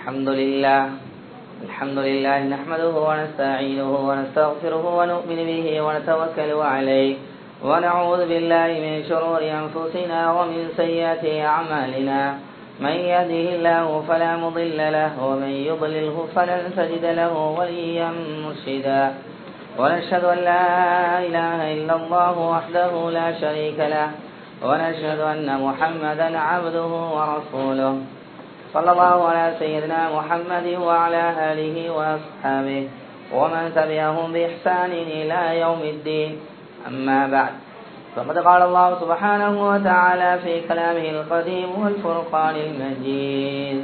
الحمد لله الحمد لله نحمده ونستعينه ونستغفره ونؤمن به ونتوكل عليه ونعوذ بالله من شرور أنفسنا ومن سيئات أعمالنا من يهده الله فلا مضل له ومن يضلله فلن تجد له وليا مرشدا ونشهد أن لا إله إلا الله وحده لا شريك له ونشهد أن محمدا عبده ورسوله صلى الله على سيدنا محمد وعلى آله وأصحابه ومن تبعهم بإحسان إلى يوم الدين أما بعد فقد قال الله سبحانه وتعالى في كلامه القديم والفرقان المجيد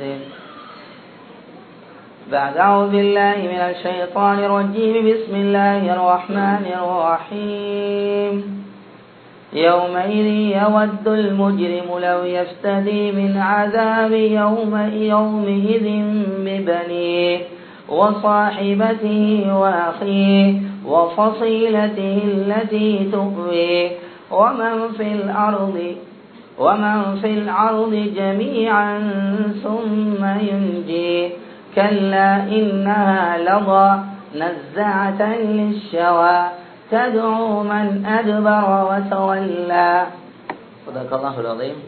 بعد أعوذ بالله من الشيطان الرجيم بسم الله الرحمن الرحيم يومئذ يود المجرم لو يفتدي من عذاب يوم يومئذ ببنيه وصاحبته وأخيه وفصيلته التي تؤويه ومن في الأرض ومن في الأرض جميعا ثم ينجيه كلا إنها لظى نزعة للشوى تدعو من أدبر وتولى صدق الله العظيم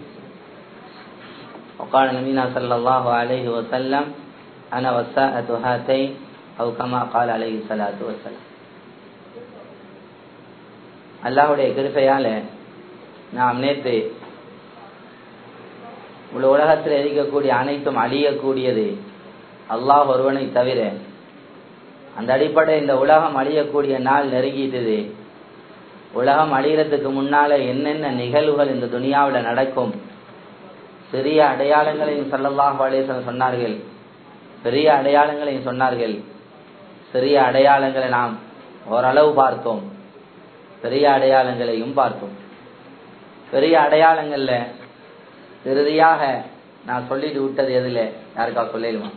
وقال نبينا صلى الله عليه وسلم أنا والساءة هاتين أو كما قال عليه الصلاة والسلام அல்லாஹுடைய கிருப்பையால நாம் நேற்று உள்ள உலகத்தில் இருக்கக்கூடிய அனைத்தும் அழியக்கூடியது அல்லாஹ் ஒருவனை தவிர அந்த அடிப்படை இந்த உலகம் அழியக்கூடிய நாள் நெருங்கிட்டது உலகம் அழியறதுக்கு முன்னால என்னென்ன நிகழ்வுகள் இந்த துனியாவில் நடக்கும் சிறிய அடையாளங்களையும் சல்லல்லாஹ் அலேசன் சொன்னார்கள் பெரிய அடையாளங்களையும் சொன்னார்கள் சிறிய அடையாளங்களை நாம் ஓரளவு பார்த்தோம் பெரிய அடையாளங்களையும் பார்த்தோம் பெரிய அடையாளங்கள்ல இறுதியாக நான் சொல்லிட்டு விட்டது எதுல யாருக்கா சொல்லிடுமா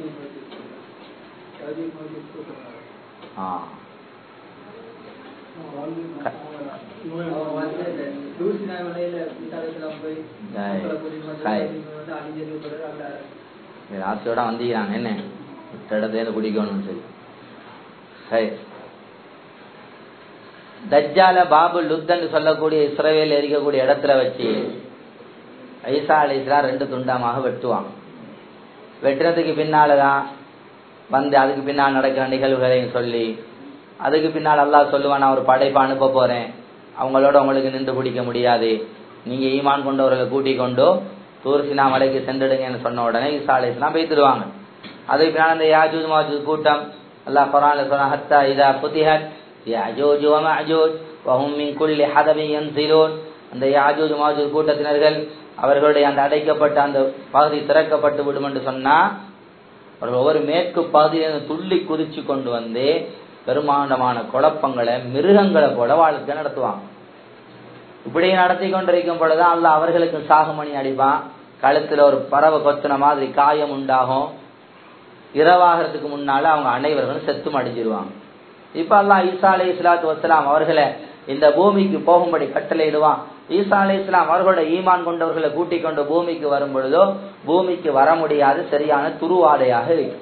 ஆ ஆசையோட வந்தீங்க என்ன இடத்துல குடிக்கணும் சரி சரி தஜ்ஜால பாபு லுத்தன்னு சொல்லக்கூடிய இஸ்ரவேல இருக்கக்கூடிய இடத்துல வச்சு ஐசா அலிஸ்லாம் ரெண்டு துண்டமாக வெட்டுவாங்க வெட்டுறதுக்கு பின்னாலதான் வந்து அதுக்கு பின்னால் நடக்கிற நிகழ்வுகளையும் சொல்லி அதுக்கு பின்னால் அல்லாஹ் சொல்லுவான் நான் ஒரு படைப்பை அனுப்ப போறேன் அவங்களோட உங்களுக்கு நின்று பிடிக்க முடியாது நீங்க ஈமான் கொண்டவர்களை கூட்டிக் கொண்டோ தூர்சினா மலைக்கு சென்றுடுங்கன்னு சொன்ன உடனே ஈசா அலிஸ்லாம் பேத்துடுவாங்க அதுக்கு பின்னால் அந்த யாஜூத் மாஜூத் கூட்டம் அல்லாஹ் குரான்ல சொன்ன ஹத்தா இதா புத்திஹத் யாஜூஜ் வமஅஜூஜ் வஹும் மின் குல்லி ஹதபின் யன்சிலூன் அந்த யாஜூஜ் மாஜூஜ் கூட்டத்தினர்கள் அவர்களுடைய அந்த அடைக்கப்பட்ட அந்த பகுதி திறக்கப்பட்டு விடும் என்று சொன்னா அவர்கள் ஒவ்வொரு மேற்கு பகுதியிலிருந்து துள்ளி குதிச்சு கொண்டு வந்து பெருமாண்டமான குழப்பங்களை மிருகங்களை போல வாழ்க்கை நடத்துவாங்க இப்படி நடத்தி கொண்டிருக்கும் பொழுதுதான் அல்ல அவர்களுக்கு சாகுமணி அடிப்பான் கழுத்துல ஒரு பறவை கொத்தின மாதிரி காயம் உண்டாகும் இரவாகிறதுக்கு முன்னால அவங்க அனைவர்களும் செத்தும் அடிச்சிருவாங்க இப்ப எல்லாம் ஈசா அலி இஸ்லாத்து வசலாம் அவர்களை இந்த பூமிக்கு போகும்படி கட்டளையிடுவான் ஈசா அலி இஸ்லாம் அவர்களோட ஈமான் கொண்டவர்களை கூட்டிக் கொண்டு பூமிக்கு வரும் பொழுதோ பூமிக்கு வர முடியாது சரியான துருவாடையாக இருக்கு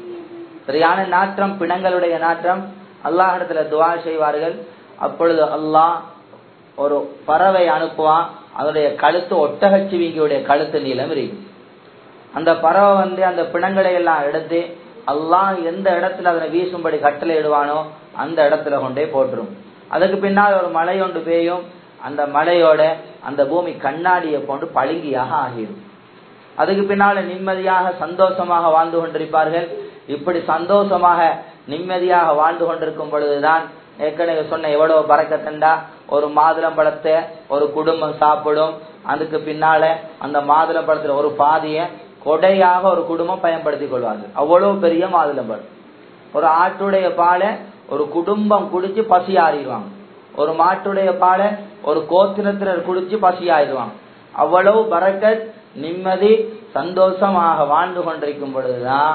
சரியான நாற்றம் பிணங்களுடைய நாற்றம் அல்லாஹ் இடத்துல துவா செய்வார்கள் அப்பொழுது அல்லாஹ் ஒரு பறவை அனுப்புவான் அதனுடைய கழுத்து ஒட்டகச்சிவிங்கியுடைய கழுத்து நீளம் இருக்கு அந்த பறவை வந்து அந்த பிணங்களை எல்லாம் எடுத்து அல்லாஹ் எந்த இடத்துல அதனை வீசும்படி கட்டளை இடுவானோ அந்த இடத்துல கொண்டே போட்டுரும் அதுக்கு பின்னால் ஒரு மலை ஒன்று பெய்யும் அந்த மலையோட அந்த பூமி கண்ணாடியை போன்று பழுங்கியாக ஆகிடும் அதுக்கு பின்னால நிம்மதியாக சந்தோஷமாக வாழ்ந்து கொண்டிருப்பார்கள் இப்படி சந்தோஷமாக நிம்மதியாக வாழ்ந்து கொண்டிருக்கும் பொழுதுதான் ஏற்கனவே சொன்ன எவ்வளவு பறக்கத்தண்டா ஒரு மாதுளம்பழத்தை ஒரு குடும்பம் சாப்பிடும் அதுக்கு பின்னால அந்த மாதுளம்பழத்துல ஒரு பாதிய கொடையாக ஒரு குடும்பம் பயன்படுத்திக் கொள்வார்கள் அவ்வளவு பெரிய மாதுளம்பழம் ஒரு ஆட்டுடைய பாலை ஒரு குடும்பம் குடிச்சு பசி ஆறிடுவாங்க ஒரு மாட்டுடைய பாலை ஒரு கோத்திரத்தினர் குடிச்சு பசி ஆயிடுவாங்க அவ்வளவு பரக்கத் நிம்மதி சந்தோஷமாக வாழ்ந்து கொண்டிருக்கும் பொழுதுதான்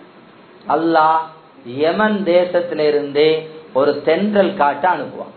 அல்லாஹ் யமன் தேசத்திலிருந்து ஒரு தென்றல் காட்டை அனுப்புவான்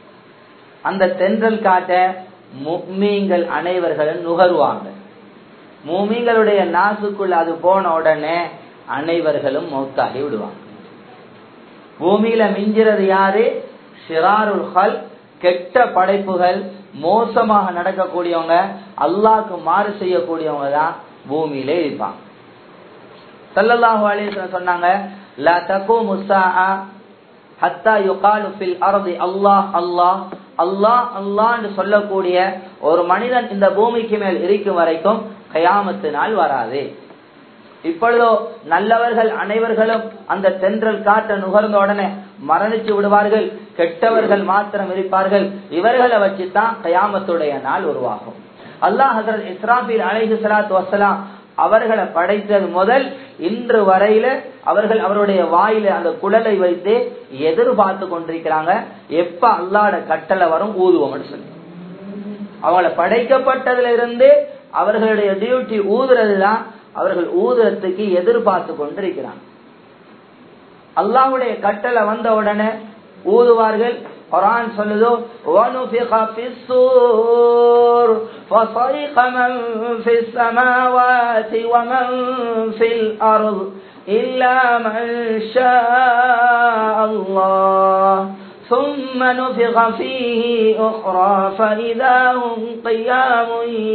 அந்த தென்றல் காட்டை முக்மீங்கள் அனைவர்களும் நுகருவாங்க மூமிங்களுடைய நாசுக்குள்ள அது போன உடனே அனைவர்களும் மௌத்தாகி விடுவாங்க பூமியில மிஞ்சிறது யாரு ஷிராருல் ஹல் கெட்ட படைப்புகள் மோசமாக நடக்கக்கூடியவங்க அல்லாஹ்க்கு மாறு செய்யக்கூடியவங்க தான் பூமியிலே இருப்பாங்க சல்லல்லாஹு அலைஹி வஸல்லம் சொன்னாங்க லா தகூமு ஸாஆ ஹத்தா யுகாலு ஃபில் அர்தி அல்லாஹ் அல்லாஹ் அல்லாஹ் அல்லாஹ்னு சொல்லக்கூடிய ஒரு மனிதன் இந்த பூமிக்கு மேல் இருக்கும் வரைக்கும் கயாமத்து நாள் வராது இப்பொழுதோ நல்லவர்கள் அனைவர்களும் அந்த தென்றல் காற்ற நுகர்ந்த உடனே மரணிச்சு விடுவார்கள் கெட்டவர்கள் மாத்திரம் இருப்பார்கள் இவர்களை வச்சுதான் கயாமத்துடைய நாள் உருவாகும் அல்லாஹ் ஹசரத் இஸ்ராபில் அலைஹி ஸலாத்து வஸலாம் அவர்களை படைத்தது முதல் இன்று வரையில அவர்கள் அவருடைய வாயில அந்த குழலை வைத்து எதிர்பார்த்து கொண்டிருக்கிறாங்க எப்ப அல்லாட கட்டளை வரும் ஊதுவோம்னு சொல்லி அவங்கள படைக்கப்பட்டதுல இருந்து அவர்களுடைய டியூட்டி ஊதுறது தான் அவர்கள் ஊதுறதுக்கு எதிர்பார்த்து கொண்டிருக்கிறாங்க அல்லாஹ்வுடைய கட்டளை வந்த உடனே ஊதுவார்கள் குரான் சொல்லுதோ وَنُفِخَ فِي الصُّورِ فَصَيْقَ مَن فِي السَّمَاوَاتِ وَمَن فِي الْأَرْضِ إِلَّا مَن شَاءَ اللَّهُ ثُمَّ نُفِخَ فِيهِ أُخْرَى فَإِذَا هُمْ قِيَامٌ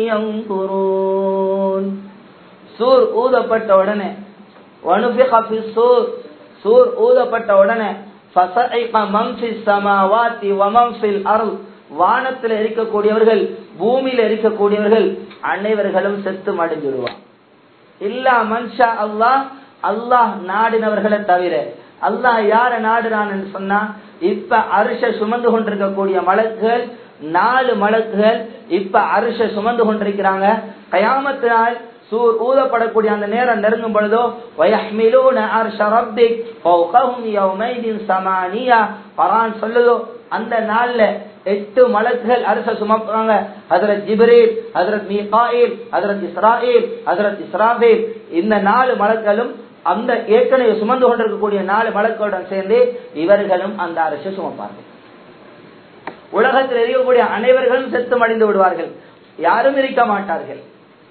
يَنظُرُونَ சூர் ஊதப்பட்ட உடனே وَنُفِخَ فِي الصُّورِ சூர் ஊதப்பட்ட உடனே فَصَعِقَ مَنْ فِي السَّمَاوَاتِ وَمَنْ فِي الْأَرْضِ வானத்தில் இருக்கக்கூடியவர்கள் பூமியில இருக்கக்கூடியவர்கள் அனைவர்களும் செத்து மடிஞ்சிடுவான் இல்லா மன்ஷா அல்லாஹ் அல்லாஹ் நாடினவர்களை தவிர அல்லாஹ் யார நாடுறான்னு சொன்னா இப்ப அரிச சுமந்து கொண்டிருக்கக்கூடிய மலக்குகள் நாலு மலக்குகள் இப்ப அரிச சுமந்து கொண்டிருக்கிறாங்க கயாமத்து நாள் சூர் ஊதப்படக்கூடிய அந்த நேரம் நெருங்கும் பொழுதோ வயஹ்மிலூன அர்ஷ ரப்பிக் ஃபௌகஹும் யௌமைதின் சமானியா குர்ஆன் சொல்லுதோ அந்த நாள்ல எட்டு மலக்குகள் அரச சுமப்பாங்க ஹஜரத் ஜிப்ரீல் ஹஜரத் மீகாயில் ஹஜரத் இஸ்ராயில் ஹஜரத் இஸ்ராஃபீல் இந்த நாலு மலக்களும் அந்த ஏற்கனவே சுமந்து கொண்டிருக்கக்கூடிய நாலு மலக்களுடன் சேர்ந்து இவர்களும் அந்த அரசை சுமப்பார்கள் உலகத்தில் இருக்கக்கூடிய அனைவர்களும் செத்து மடிந்து விடுவார்கள் யாரும் இருக்க மாட்டார்கள்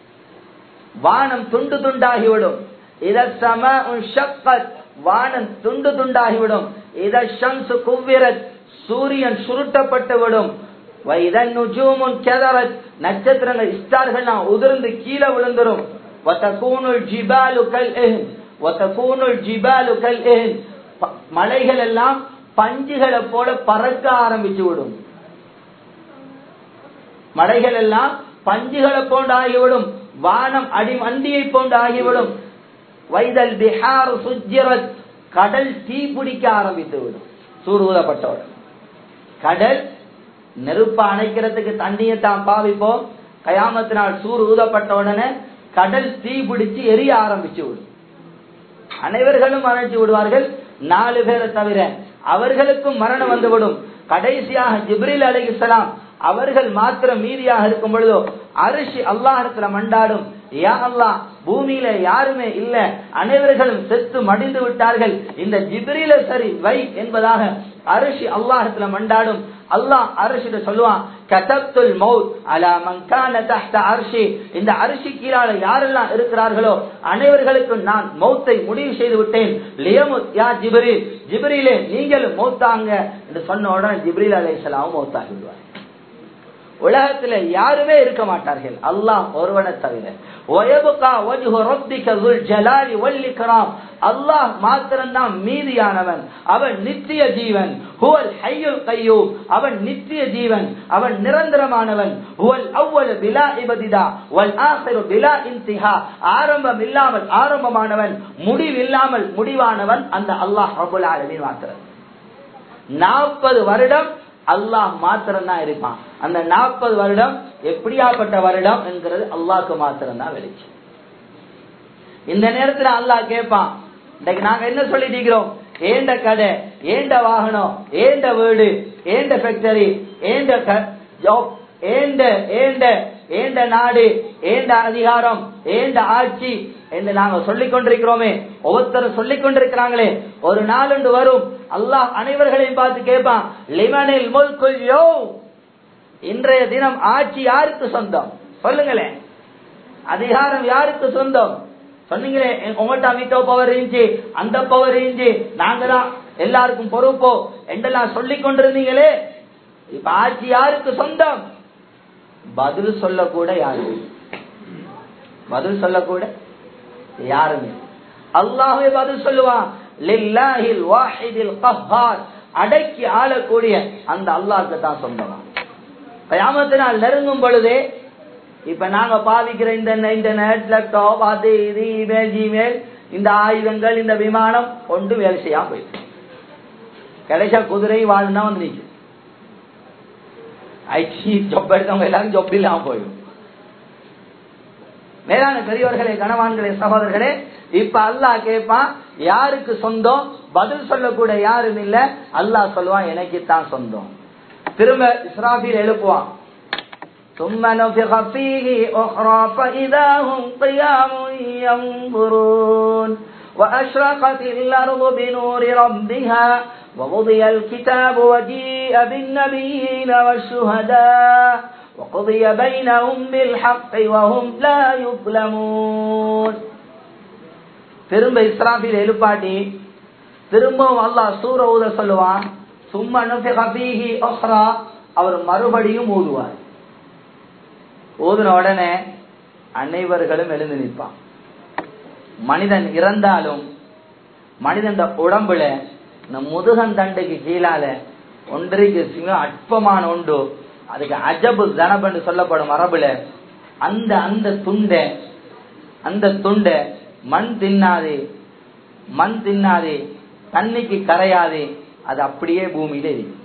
வானம் துண்டு துண்டாகிவிடும் இத சம வானம் துண்டு துண்டாகிவிடும் இத ஷம்சு குவ்விரத் சூரியன் சுருட்டப்பட்டு விடும் வைதன் நுஜூமுன் கெதரத் நட்சத்திரங்கள் ஸ்டார்கள் உதிர்ந்து கீழே விழுந்துரும் வத்தகூனுல் ஜிபாலு கல் எஹ் வத்தகூனுல் ஜிபாலு கல் எஹ் மலைகள் எல்லாம் பஞ்சுகளை போல பறக்க ஆரம்பிச்சு விடும் மலைகள் எல்லாம் பஞ்சுகளை போன்று ஆகிவிடும் வானம் அடி வண்டியை போன்று ஆகிவிடும் வைதல் பிஹார் சுஜிரத் கடல் தீ பிடிக்க ஆரம்பித்து விடும் சூடுவதப்பட்டவுடன் கடல் நெருப்ப அணைக்கிறதுக்கு தண்ணியை தான் பாவிப்போம் கயாமத்தினால் சூர் ஊதப்பட்ட உடனே கடல் தீ பிடிச்சு எரிய ஆரம்பிச்சு விடும் அனைவர்களும் மறைச்சு விடுவார்கள் நாலு பேரை தவிர அவர்களுக்கும் மரணம் வந்துவிடும் கடைசியாக ஜிப்ரில் அலிசலாம் அவர்கள் மாத்திரம் மீதியாக இருக்கும் பொழுதோ அரிசி அல்லாஹத்துல மண்டாடும் யா அல்லா பூமியில யாருமே இல்ல அனைவர்களும் செத்து மடிந்து விட்டார்கள் இந்த ஜிப்ரில சரி வை என்பதாக அரிசி அல்லாஹத்துல மண்டாடும் அல்லாஹ் அரிசிட்ட சொல்லுவான் கதப்துல் மௌத் அலா மங்கான தஹ்த அரிசி இந்த அரிசி கீழால யாரெல்லாம் இருக்கிறார்களோ அனைவர்களுக்கும் நான் மௌத்தை முடிவு செய்து விட்டேன் லியமுத் யா ஜிப்ரீல் ஜிப்ரீலே நீங்களும் மௌத்தாங்க என்று சொன்ன உடனே ஜிப்ரீல் அலைஹிஸ்ஸலாம் மௌத்தாகி விடுவார் உலகத்துல யாருமே இருக்க மாட்டார்கள் அல்லாஹ் ஒருவனை தவிர அல்லாஹ் மாத்திரம்தான் மீதியானவன் அவன் நித்திய ஜீவன் ஹுவல் ஹையுல் கையூம் அவன் நித்திய ஜீவன் அவன் நிரந்தரமானவன் ஹுவல் அவ்வளவு பிலா இபதிதா வல் ஆசிரு பிலா இன்திஹா ஆரம்பம் இல்லாமல் ஆரம்பமானவன் முடிவில்லாமல் முடிவானவன் அந்த அல்லாஹ் ரபுல் ஆலமீன் மாத்திரம் நாற்பது வருடம் அல்லாஹ் மாத்திரம் தான் இருப்பான் அந்த நாற்பது வருடம் எப்படியாப்பட்ட வருடம் என்கிறது அல்லாஹ்க்கு மாத்திரம் தான் வெளிச்சம் இந்த நேரத்துல அல்லாஹ் கேட்பான் இன்னைக்கு நாங்க என்ன சொல்லிட்டு இருக்கிறோம் ஏண்ட கடை ஏண்ட வாகனம் ஏண்ட வீடு ஏண்ட ஃபேக்டரி ஏண்ட ஜாப் ஏண்ட ஏண்ட ஏண்ட நாடு ஏண்ட அதிகாரம் ஏண்ட ஆட்சி என்று நாங்க சொல்லிக் கொண்டிருக்கிறோமே ஒவ்வொருத்தரும் சொல்லிக் கொண்டிருக்கிறாங்களே ஒரு நாளுண்டு வரும் அல்லாஹ் அனைவர்களையும் பார்த்து கேட்பான் லிமனில் முல்குல் யோ இன்றைய தினம் ஆட்சி யாருக்கு சொந்தம் சொல்லுங்களேன் அதிகாரம் யாருக்கு சொந்தம் சொன்னீங்களே உங்கள்கிட்ட அமித்தோ பவர் இருந்துச்சு அந்த பவர் இருந்துச்சு நாங்க தான் எல்லாருக்கும் பொறுப்போ என்றெல்லாம் சொல்லிக் கொண்டிருந்தீங்களே இப்ப ஆட்சி யாருக்கு சொந்தம் பதில் சொல்லக்கூட யாரு பதில் சொல்லக்கூட யாருமே அல்லாஹே பதில் சொல்லுவான் லில்லாஹில் வாஹிதில் கஹ்ஹார் அடக்கி ஆளக்கூடிய அந்த அல்லாஹ்க்கு தான் சொந்தமா கயாமத்தினால் நெருங்கும் பொழுதே இப்ப நாங்க பாவிக்கிற இந்த இன்டர்நெட் லேப்டாப் அது இது இமெயில் ஜிமெயில் இந்த ஆயுதங்கள் இந்த விமானம் ஒன்று வேலை செய்யாம போயிடுச்சு கடைசியா குதிரை வாழ்னா வந்து நிற்கும் ஐடி ஜொப் எடுத்தவங்க எல்லாரும் ஜொப் இல்லாம போயிடும் மேலான பெரியவர்களே கணவான்களே சகோதரர்களே இப்ப அல்லாஹ் கேட்பான் யாருக்கு சொந்தம் பதில் சொல்லக்கூட யாரும் இல்ல அல்லாஹ் சொல்லுவான் எனக்கு தான் சொந்தம் திரும்ப இஸ்ராஃபில் எழுப்புவான் ثم نفخ فيه أخرى فإذا هم قيام ينظرون وأشرقت الأرض بنور ربها ووضي الكتاب وجيء بالنبيين والشهداء وقضي بينهم بالحق وهم لا يظلمون திரும்ப இஸ்ராபில் எழுப்பாட்டி திரும்பவும் அல்லாஹ் சூர ஊத சொல்லுவான் சும்மா நுஃபிகி ஒஹ்ரா அவர் மறுபடியும் ஊதுவார் ஊதுன உடனே அனைவர்களும் எழுந்து நிற்பான் மனிதன் இறந்தாலும் மனிதன் உடம்புல இந்த முதுகன் தண்டுக்கு கீழால ஒன்றைக்கு சிங்கம் அற்பமான உண்டு அதுக்கு அஜபு தனபன்னு சொல்லப்படும் மரபுல அந்த அந்த துண்டை அந்த துண்டை மண் தின்னாதே மண் தின்னாதே தண்ணிக்கு கரையாதே அது அப்படியே பூமியில இருக்கு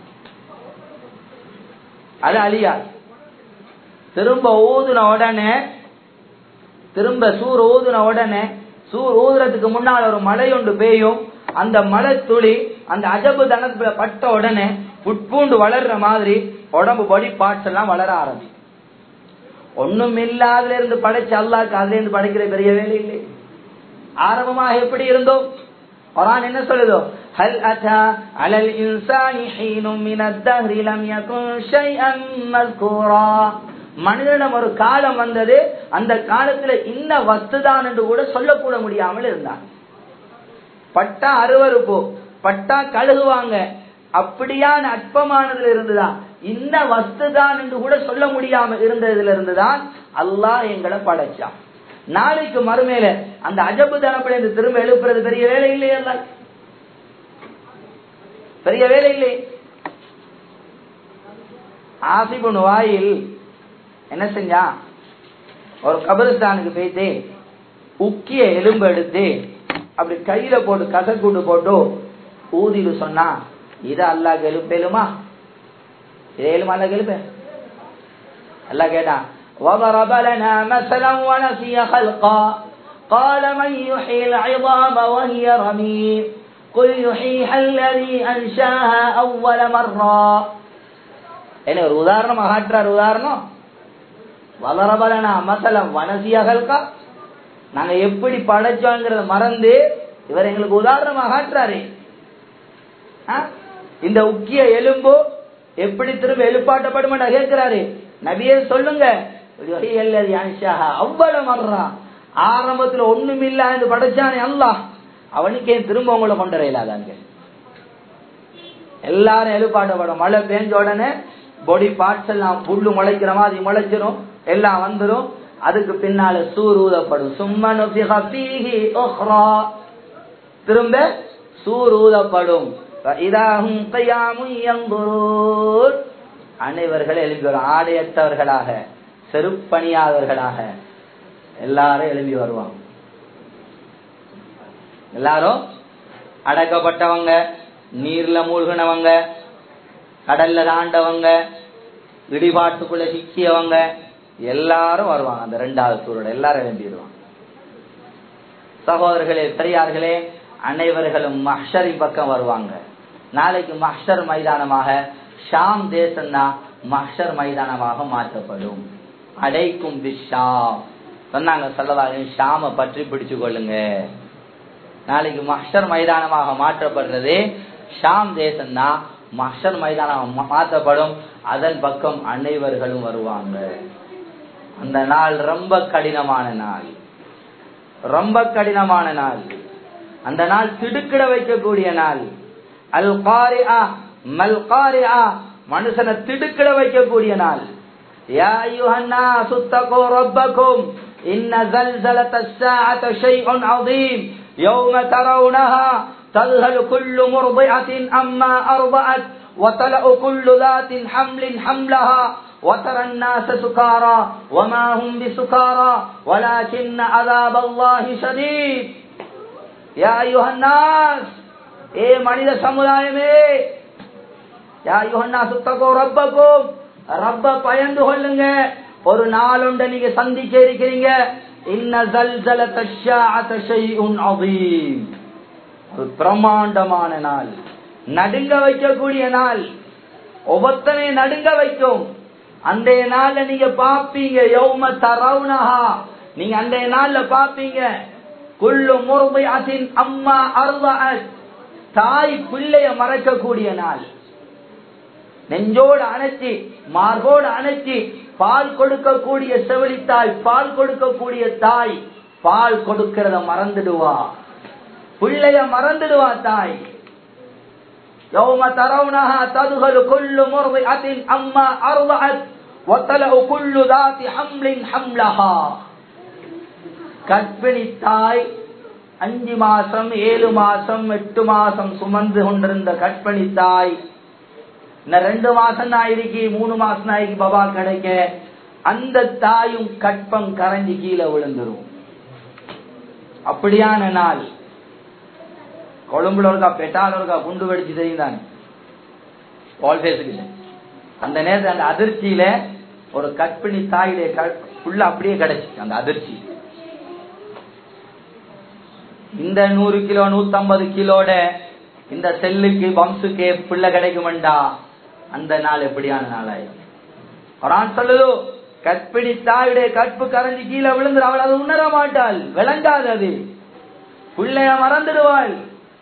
அது அழியாது திரும்ப ஊதுன உடனே திரும்ப சூர் ஊதுன உடனே சூர் ஊதுறதுக்கு முன்னால் ஒரு மழை ஒன்று பெய்யும் அந்த மழை துளி அந்த அஜபு தனத்துல பட்ட உடனே புட்பூண்டு வளர்ற மாதிரி உடம்பு பாடி பார்ட்ஸ் எல்லாம் வளர ஆரம்பி ஒண்ணும் இல்லாதுல இருந்து படைச்சு அல்லாக்கு அதுல இருந்து படைக்கிற பெரிய வேலை இல்லை ஆரம்பமாக எப்படி இருந்தோம் குரான் என்ன சொல்லுதோ ஹல் அத்தா அலல் இன்சானி ஹீனும் மின الدهر لم يكن شيئا مذكورا மனிதனிடம் ஒரு காலம் வந்தது அந்த காலத்துல இன்ன வஸ்துதான் என்று கூட சொல்லக்கூட முடியாமல் இருந்தான் பட்டா அருவறுப்போ பட்டா கழுகுவாங்க அப்படியான அற்பமானதுல இருந்துதான் இன்ன வஸ்துதான் என்று கூட சொல்ல முடியாம இருந்ததுல இருந்துதான் அல்லாஹ் எங்களை படைச்சான் நாளைக்கு மறுமையில அந்த அஜபு தனப்பட இந்த திரும்ப எழுப்புறது பெரிய வேலை இல்லையே அல்ல பெரிய வேலை இல்லை ஆசிபுன் வாயில் என்ன செஞ்சான் ஒரு கபரிஸ்தானுக்கு போயிட்டு உக்கிய எலும்பு எடுத்து அப்படி கையில போட்டு கசக்கூட்டு போட்டு ஊதிடு சொன்னா இதை அல்லாஹ் எழுப்பேலுமா இதை எழுமா அல்ல எழுப்ப அல்லா கேட்டான் وضرب لنا مثلا ونسي خلقا قال من يحيي العظام وهي رميم قل يحييها الذي أنشاها أول مرة என்ன ஒரு உதாரணம் காட்டுறார் உதாரணம் வளரபலனா மசலம் வனசியகல்கா நாங்க எப்படி படைச்சோங்கிறத மறந்து இவர் எங்களுக்கு உதாரணமாக காட்டுறாரு இந்த உக்கிய எலும்பு எப்படி திரும்ப எழுப்பாட்டப்படும் கேட்கிறாரு நபியே சொல்லுங்க அவ்வளவு மர்றா ஆரம்பத்துல ஒண்ணும் இல்ல என்று படைச்சானே அல்லா அவனுக்கே திரும்ப உங்களை கொண்டு இல்லாதாங்க எல்லாரும் எழுப்பாட்டப்படும் மழை பெஞ்ச உடனே பொடி பார்ட்ஸ் எல்லாம் புல்லு முளைக்கிற மாதிரி முளைச்சிரும் எல்லாம் வந்துடும் அதுக்கு பின்னால சூர் ஊதப்படும் சும்மனு திரும்ப சூர் ஊதப்படும் அனைவர்கள் எழுப்பி வரும் ஆடையற்றவர்களாக செருப்பணியாதவர்களாக எல்லாரும் எழுப்பி வருவாங்க எல்லாரும் அடக்கப்பட்டவங்க நீர்ல மூழ்கினவங்க கடல்ல தாண்டவங்க இடிபாட்டுக்குள்ள சிக்கியவங்க எல்லாரும் வருவாங்க அந்த ரெண்டாவது சூழல் எல்லாரும் எழும்பிடுவாங்க சகோதரர்களே பெரியார்களே அனைவர்களும் மஹ்ஷரின் பக்கம் வருவாங்க நாளைக்கு மஹ்ஷர் மைதானமாக ஷாம் தேசம்னா மஹ்ஷர் மைதானமாக மாற்றப்படும் அடைக்கும் பிஷா சொன்னாங்க சொல்லதாக ஷாம பற்றி பிடிச்சு கொள்ளுங்க நாளைக்கு மஹ்ஷர் மைதானமாக மாற்றப்படுறது ஷாம் தேசம்னா மஹ்ஷர் மைதானம் மாற்றப்படும் அதன் பக்கம் அனைவர்களும் வருவாங்க அந்த நாள் ரொம்ப கடினமான நாள் ரொம்ப கடினமான நாள் அந்த நாள் திடுக்கிட வைக்கக்கூடிய நாள் அல் காரியா மல் காரியா மனுஷனை திடுக்கிட வைக்கக்கூடிய நாள் يا أيها الناس اتقوا ربكم إن زلزلة الساعة شيء عظيم يوم ترونها تذهل كل مرضعة أما أرضعت وتلأ كل ذات حمل حملها وترى الناس سكارى وما هم بسكارى ولكن عذاب الله شديد يا أيها الناس ஏ மனித சமுதாயமே யா யுஹன்னா சுத்தகோ ரப்பக்கும் ரப்ப பயந்து கொள்ளுங்க ஒரு நாளுண்ட நீங்க சந்திக்க இருக்கிறீங்க இன்ன ஜல்ஜலத ஷாஅத ஷைஉன் அதீம் ஒரு பிரமாண்டமான நாள் நடுங்க வைக்கக்கூடிய நாள் ஒவ்வொருத்தனை நடுங்க வைக்கும் அந்த நாள்ல நீங்க பாப்பீங்க யௌம தரவுனஹா நீங்க அந்த நாள்ல பாப்பீங்க குள்ளு முருமையாத்தின் அம்மா அருளாத் தாய் பிள்ளைய மறக்கக்கூடிய நாள் நெஞ்சோடு அணைச்சி மார்போடு அணைச்சி பால் கொடுக்கக்கூடிய செவிலித்தாய் பால் கொடுக்கக்கூடிய தாய் பால் கொடுக்கிறத மறந்துடுவா பிள்ளைய மறந்துடுவா தாய் يوم ترونها تذهل كل مرضعة أما أرضعت وتلأ كل ذات حمل حملها கற்பிணி தாய் அஞ்சு மாசம் ஏழு மாசம் எட்டு மாசம் சுமந்து கொண்டிருந்த கற்பணி தாய் இன்னும் ரெண்டு மாசம் ஆயிருக்கு மூணு மாசம் ஆயிருக்கு பபா கிடைக்க அந்த தாயும் கற்பம் கரைஞ்சி கீழே விழுந்துரும் அப்படியான நாள் கொழும்புல இருக்கா பெட்டால இருக்கா குண்டு வெடிச்சு தெரியுதானே வால்பேஸுக்கு அந்த நேரத்தில் அந்த அதிர்ச்சியில ஒரு கற்பிணி தாயுடைய புள்ள அப்படியே கிடைச்சு அந்த அதிர்ச்சி இந்த நூறு கிலோ நூத்தம்பது கிலோட இந்த செல்லுக்கு பம்சுக்கு பிள்ளை கிடைக்குமெண்டா அந்த நாள் எப்படியான நாளாயிரும் குரான் சொல்லுதோ கற்பிணி தாயுடைய கற்பு கரைஞ்சி கீழே விழுந்து அவள் அதை உணர மாட்டாள் விளங்காது அது பிள்ளைய மறந்துடுவாள்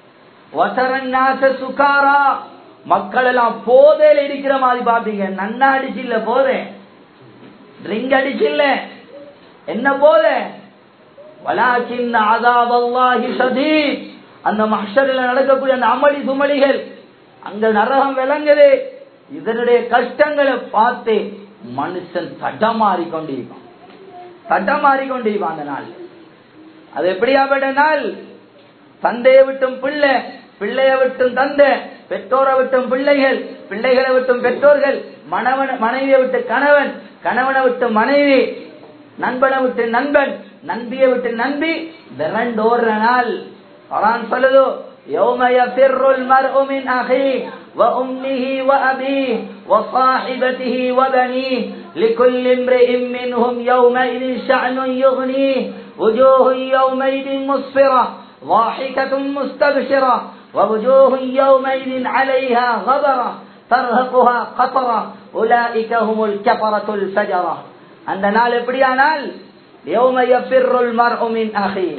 வசரநாச சுகாரா மக்கள் எல்லாம் போதையில இருக்கிற மாதிரி பாப்பீங்க நன்னா அடிச்சு இல்ல போதேன் ட்ரிங்க் அடிச்சு இல்ல என்ன போத வலாக்கின் ஆதாபல்லாஹி சதீத் அந்த மஹரில் நடக்கக்கூடிய அந்த அமளி சுமளிகள் அங்க நரகம் விளங்குது இதனுடைய கஷ்டங்களை பார்த்து மனுஷன் தடமாறி கொண்டிருக்கான் தடமாறி கொண்டிருப்பான் அந்த நாள் அது எப்படியாப்பட்ட நாள் தந்தையை விட்டும் பிள்ளை பிள்ளைய விட்டும் தந்தை பெற்றோரை விட்டும் பிள்ளைகள் பிள்ளைகளை விட்டும் பெற்றோர்கள் மணவன் மனைவியை விட்டு கணவன் கணவனை விட்டு மனைவி நண்பனை விட்டு நண்பன் நண்பியை விட்டு நண்பி விரண்டோடுற நாள் குரான் சொல்லுதோ يوم يفر المرء من أخيه وأمه وأبيه وصاحبته وبنيه لكل امرئ منهم يومئذ شأن يغنيه وجوه يومئذ مسفرة ضاحكة مستبشرة ووجوه يومئذ عليها غبرة ترهقها قطرة أولئك هم الكفرة الفجرة அந்த நாள் எப்படியா நாள் يوم يفر المرء من أخيه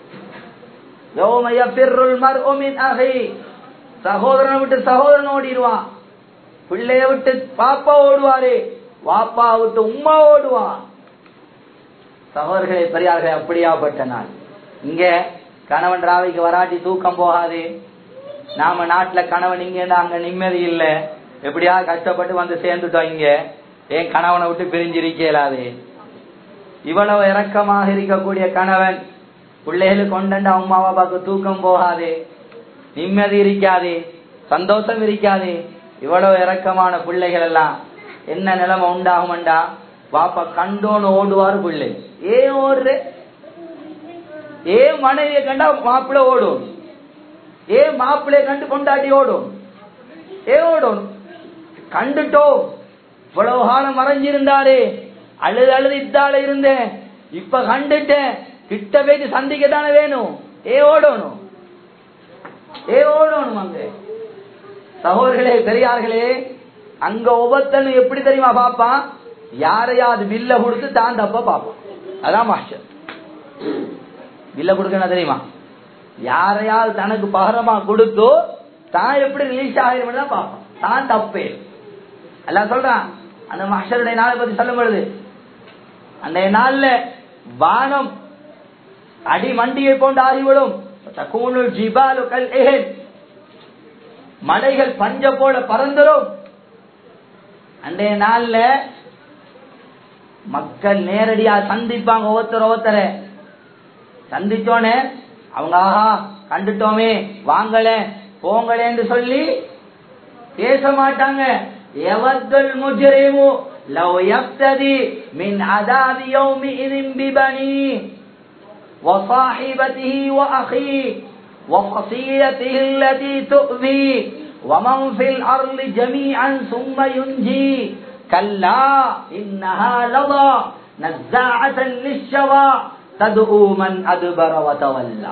يوم يفر المرء من أخيه சகோதரனை விட்டு சகோதரன் ஓடிடுவான் பிள்ளைய விட்டு பாப்பா ஓடுவாரு வாப்பா விட்டு உம்மா ஓடுவான் சகோதரர்களே பெரியார்களே அப்படியாப்பட்ட நாள் இங்க கணவன் ராவைக்கு வராட்டி தூக்கம் போகாது நாம நாட்டுல கணவன் இங்க அங்க நிம்மதி இல்ல எப்படியாவது கஷ்டப்பட்டு வந்து சேர்ந்துட்டோம் இங்க ஏன் கணவனை விட்டு பிரிஞ்சிருக்க இயலாது இவ்வளவு இரக்கமாக இருக்கக்கூடிய கணவன் பிள்ளைகளுக்கு கொண்டு அம்மா பாப்பாக்கு தூக்கம் போகாது நிம்மதி இருக்காது சந்தோஷம் இருக்காது இவ்வளவு இரக்கமான பிள்ளைகள் எல்லாம் என்ன நிலைமை உண்டாகும்டா பாப்பா கண்டோன்னு ஓடுவாரு பிள்ளை ஏன் ஓடுற ஏன் மனைவியை கண்டா மாப்பிள்ளை ஓடும் ஏன் மாப்பிள்ளைய கண்டு கொண்டாடி ஓடும் ஏ ஓடும் கண்டுட்டோம் இவ்வளவு காலம் மறைஞ்சிருந்தாரு அழுது அழுது இத்தால இருந்தேன் இப்ப கண்டுட்டேன் கிட்ட போயிட்டு சந்திக்க தானே வேணும் ஏ ஓடணும் ஏ ஓடணும் அங்க சகோதரர்களே பெரியார்களே அங்க ஒவ்வொருத்தனும் எப்படி தெரியுமா பாப்பான் யாரையாவது வில்ல கொடுத்து தான் தப்ப பாப்பான் அதான் மாஸ்டர் வில்ல கொடுக்கணும் தெரியுமா யாரையாவது தனக்கு பகரமா கொடுத்தோ தான் எப்படி ரிலீஸ் ஆகிரும் தான் பார்ப்பான் தான் தப்பே எல்லாம் சொல்றான் அந்த மஷருடைய நாளை பத்தி சொல்லும் பொழுது அன்றைய நாள்ல வானம் அடி மண்டியை போன்று ஆகிவிடும் தக்கூனுல் ஜிபாலு கல் எஹன் மலைகள் பஞ்ச போல பறந்துடும் அன்றைய நாள்ல மக்கள் நேரடியா சந்திப்பாங்க ஒவ்வொருத்தர் ஒவ்வொருத்தர சந்திச்சோனே அவங்க ஆஹா கண்டுட்டோமே வாங்கல போங்களேன்னு சொல்லி பேச மாட்டாங்க எவத்தல் முஜ்ரிமு லவ் யப்ததி மின் அதாபி யௌமிஇதின் பிபனி وصاحبته وأخيه وفصيلته التي تؤذي ومن في الأرض جميعا ثم ينجي كلا إنها لظى نزاعة للشوى تدعو من أدبر وتولى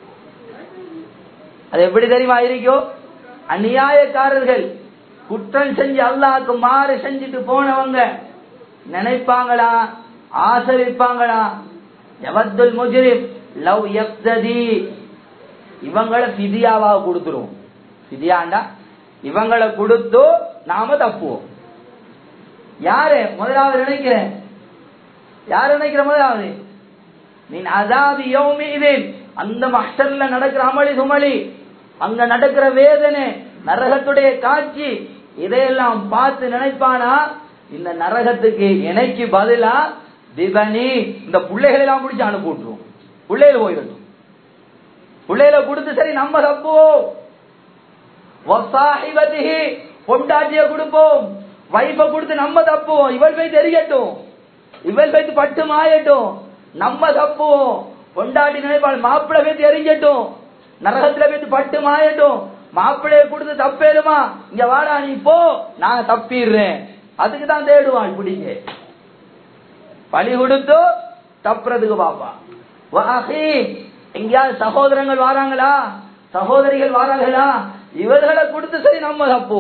அது எப்படி தெரியுமா இருக்கோ அநியாயக்காரர்கள் குற்றம் செஞ்சு அல்லாஹ்க்கு மாறு செஞ்சுட்டு போனவங்க நினைப்பாங்களா ஆசரிப்பாங்களா எவத்துல் முஜ்ரிம் லவ் யப்ததி இவங்களை பிதியாவா கொடுத்துரும் பிதியாண்டா இவங்களை கொடுத்து நாம தப்புவோம் யாரு முதலாவது நினைக்கிறேன் யாரு நினைக்கிற முதலாவது நீ அதாதி யோமீதின் அந்த மஹர்ல நடக்கிற அமளி சுமளி அங்க நடக்கிற வேதனை நரகத்துடைய காட்சி இதையெல்லாம் பார்த்து நினைப்பானா இந்த நரகத்துக்கு எனக்கு பதிலா திபனி இந்த பிள்ளைகளை எல்லாம் பிடிச்சு அனுப்பி விட்டுருவோம் பிள்ளைகள் போயிடட்டும் பிள்ளைகளை கொடுத்து சரி நம்ம தப்புவோம் வசாஹிபதிஹி பொண்டாட்டிய கொடுப்போம் வைஃப கொடுத்து நம்ம தப்புவோம் இவள் போய் தெரியட்டும் இவள் போய் பட்டு மாயட்டும் நம்ம தப்புவோம் பொண்டாட்டி நினைப்பாள் மாப்பிள்ளை போய் எரிஞ்சட்டும் நரகத்துல போய் பட்டு மாயட்டும் மாப்பிள்ளைய கொடுத்து தப்பேருமா இங்க வாடா நீ போ நான் தப்பிடுறேன் அதுக்கு தான் தேடுவான் பிடிங்க பழி கொடுத்து தப்புறதுக்கு பாப்பா வாஹி எங்கேயாவது சகோதரங்கள் வராங்களா சகோதரிகள் வராங்களா இவர்களை கொடுத்து சரி நம்ம தப்போ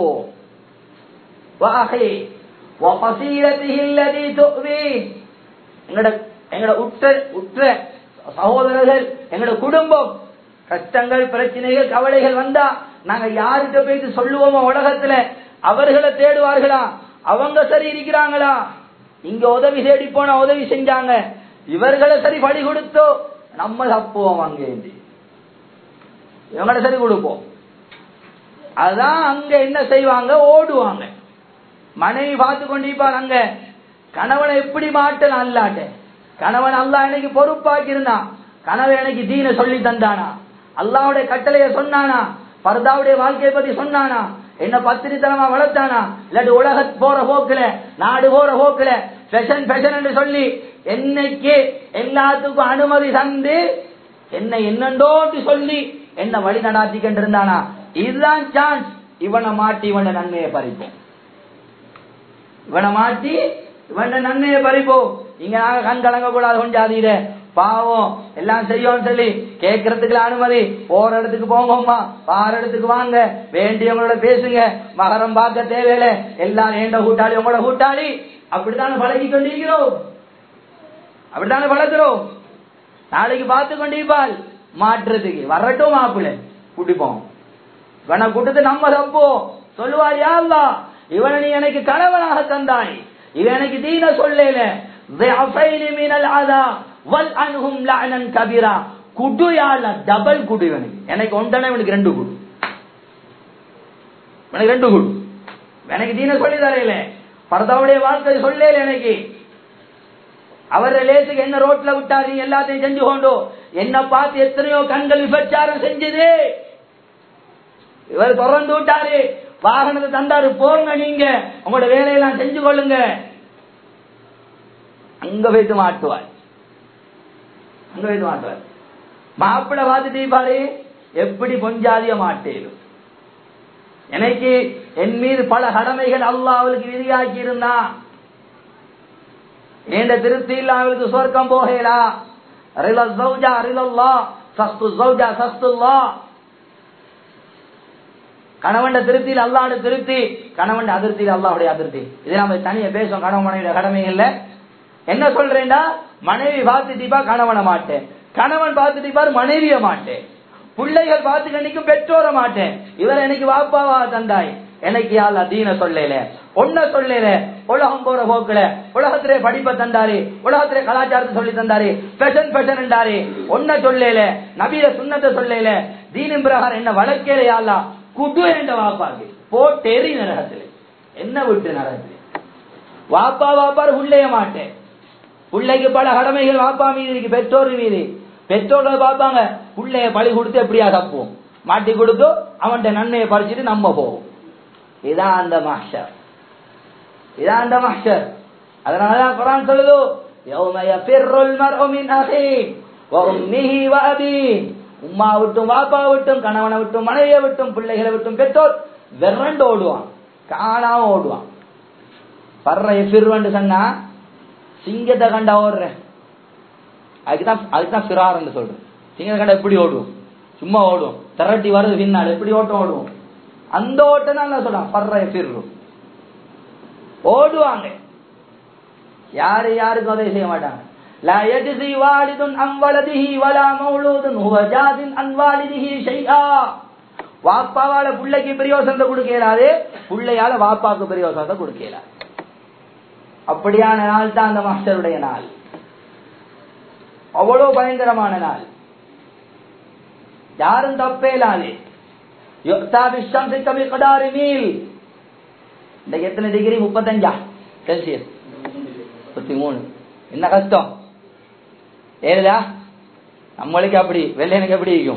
வாஹி وفصيلته الذي تؤذي எங்கட எங்கட உற்ற உற்ற சகோதரர்கள் எங்கட குடும்பம் கஷ்டங்கள் பிரச்சனைகள் கவலைகள் வந்தா நாங்க யார்கிட்ட போயிட்டு சொல்லுவோமோ உலகத்துல அவர்களை தேடுவார்களா அவங்க சரி இருக்கிறாங்களா இங்க உதவி தேடி போனா உதவி செஞ்சாங்க இவர்களை சரி படி கொடுத்தோ நம்ம தப்புவோம் அங்கேருந்து இவங்களை சரி கொடுப்போம் அதான் அங்க என்ன செய்வாங்க ஓடுவாங்க மனைவி பார்த்து கொண்டிருப்பார் அங்க கணவனை எப்படி மாட்டலாம் அல்லாட்ட கணவன் அல்லா எனக்கு பொறுப்பாக்கி இருந்தான் கணவன் எனக்கு தீன சொல்லி தந்தானா அல்லாவுடைய கட்டளைய சொன்னானா பர்தாவுடைய வாழ்க்கையை பத்தி சொன்னானா என்ன பத்திரித்தனமா வளர்த்தானா இல்லாட்டி உலக போற போக்குல நாடு போற போக்குல ஃபேஷன் ஃபேஷன் என்று சொல்லி என்னைக்கு எல்லாத்துக்கும் அனுமதி தந்து என்ன என்னண்டோட்டு சொல்லி என்ன வழி நடாத்தி கொண்டிருந்தானா இதுதான் சான்ஸ் இவனை மாட்டி இவனை நன்மையை பறிப்போம் இவனை மாட்டி இவன நன்மையை பறிப்போம் இங்க நாங்க கண் கலங்க கூடாது கொஞ்சம் அதீர பாவம் எல்லாம் செய்யோம் சொல்லி கேட்கறதுக்கு அனுமதி போற இடத்துக்கு போங்கம்மா பாற இடத்துக்கு வாங்க வேண்டியவங்களோட பேசுங்க மகரம் பார்க்க தேவையில்லை எல்லாம் ஏண்ட கூட்டாளி உங்களோட கூட்டாளி அப்படித்தானே பழகி கொண்டிருக்கிறோம் அப்படித்தானே பழகிறோம் நாளைக்கு பார்த்து கொண்டிருப்பால் மாற்றுறதுக்கு வரட்டும் மாப்பிள்ளை குடிப்போம் இவனை கூட்டத்தை நம்ம தப்போ சொல்லுவார் யாருலா இவனை நீ எனக்கு கணவனாக தந்தாய் இவன் எனக்கு தீன சொல்லல குடு யாழ்ல டபுள் குடு இவனுக்கு எனக்கு ஒன்றனை இவனுக்கு ரெண்டு குடு எனக்கு ரெண்டு குடு எனக்கு தீன சொல்லி தரையில பரதாவுடைய வாழ்க்கை சொல்லல எனக்கு அவர் லேசுக்கு என்ன ரோட்ல விட்டாரு எல்லாத்தையும் செஞ்சு கொண்டோ என்ன பார்த்து எத்தனையோ கண்கள் விபச்சாரம் செஞ்சது இவர் தொடர்ந்து விட்டாரு வாகனத்தை தந்தாரு போங்க நீங்க உங்களோட வேலையெல்லாம் செஞ்சு கொள்ளுங்க அங்க வைத்து மாட்டுவார் அங்க வைத்து மாட்டுவார் மாப்பிள்ள பார்த்துட்டு பாரு எப்படி பொஞ்சாதிய மாட்டேரும் எனக்கு என் மீது பல கடமைகள் அல்லாஹ் அவளுக்கு விதியாக்கி இருந்தா நீண்ட திருப்தி இல்ல அவளுக்கு சொர்க்கம் போகலா ரில சௌஜா ரிலல்லா சஸ்து சௌஜா சஸ்துல்லா கணவன் திருப்தியில் அல்லாட திருப்தி கணவன் அதிருப்தியில் அல்லாவுடைய அதிருப்தி இதை நம்ம தனியா பேசுவோம் கணவன் மனைவியோட கடமைகள்ல என்ன சொல்றேன்டா மனைவி பார்த்துட்டிப்பா கணவனை மாட்டேன் கணவன் பார்த்துட்டிப்பாரு மனைவிய மாட்டேன் பிள்ளைகள் பார்த்து கண்டிக்கும் பெற்றோர மாட்டேன் இவர் எனக்கு வாப்பாவா தந்தாய் எனக்கு யாழ் தீன சொல்லல ஒன்ன சொல்லல உலகம் போற போக்குல உலகத்திலே படிப்பை தந்தாரு உலகத்திலே கலாச்சாரத்தை சொல்லி தந்தாரு பெஷன் பெஷன் என்றாரு ஒன்ன சொல்லல நபிய சுண்ணத்தை சொல்லல தீனின் பிரகாரம் என்ன வளர்க்கல யாழ்லா குடு என்ற வாப்பாக்கு போட்டேறி நரகத்திலே என்ன விட்டு நரகத்திலே வாப்பா வாப்பாரு உள்ளேய மாட்டேன் பிள்ளைக்கு பல கடமைகள் வாப்பா மீது இருக்கு பெற்றோர் மீது பெற்றோர்கள் பார்ப்பாங்க பிள்ளைய பழி கொடுத்து எப்படியா தப்புவோம் மாட்டி கொடுத்து அவன்கிட்ட நன்மையை பறிச்சுட்டு நம்ம போவோம் இதான் அந்த மாஸ்டர் இதான் அந்த மாஸ்டர் அதனாலதான் குரான் சொல்லுது يوم يفر المرء من أخيه وأمه وأبيه உம்மா விட்டும் வாப்பா விட்டும் கணவனை விட்டும் மனைவியை விட்டும் பிள்ளைகளை விட்டும் பெற்றோர் வெறண்டு ஓடுவான் காணாம ஓடுவான் பர்ற எஃபிர்வண்டு சொன்னா சிங்கத்தை கண்டா ஓடுறேன் அதுக்குதான் அதுக்குதான் சிறார்னு சொல்றேன் சிங்கத்தை கண்டா எப்படி ஓடுவோம் சும்மா ஓடுவோம் திரட்டி வருது பின்னால் எப்படி ஓட்டம் ஓடுவோம் அந்த ஓட்டம் தான் நான் சொல்றேன் பர்ற எஃபிர்ரும் ஓடுவாங்க யாரு யாருக்கும் உதவி செய்ய மாட்டாங்க لا يجزي والد عن ولده ولا مولود هو جاز عن والده شيئا வாப்பாவால பிள்ளைக்கு பிரயோசனத்தை கொடுக்கலாது பிள்ளையால வாப்பாக்கு பிரயோசனத்தை கொடுக்கலாது அப்படியான நாள் தான் அந்த மாஸ்டருடைய நாள் அவ்வளவு பயங்கரமான நாள் யாரும் தப்பே இல்லாது மீல் இன்னைக்கு எத்தனை டிகிரி முப்பத்தஞ்சா செல்சியஸ் முப்பத்தி மூணு என்ன கஷ்டம் ஏழுதா நம்மளுக்கு அப்படி வெள்ளையனுக்கு எப்படி இருக்கும்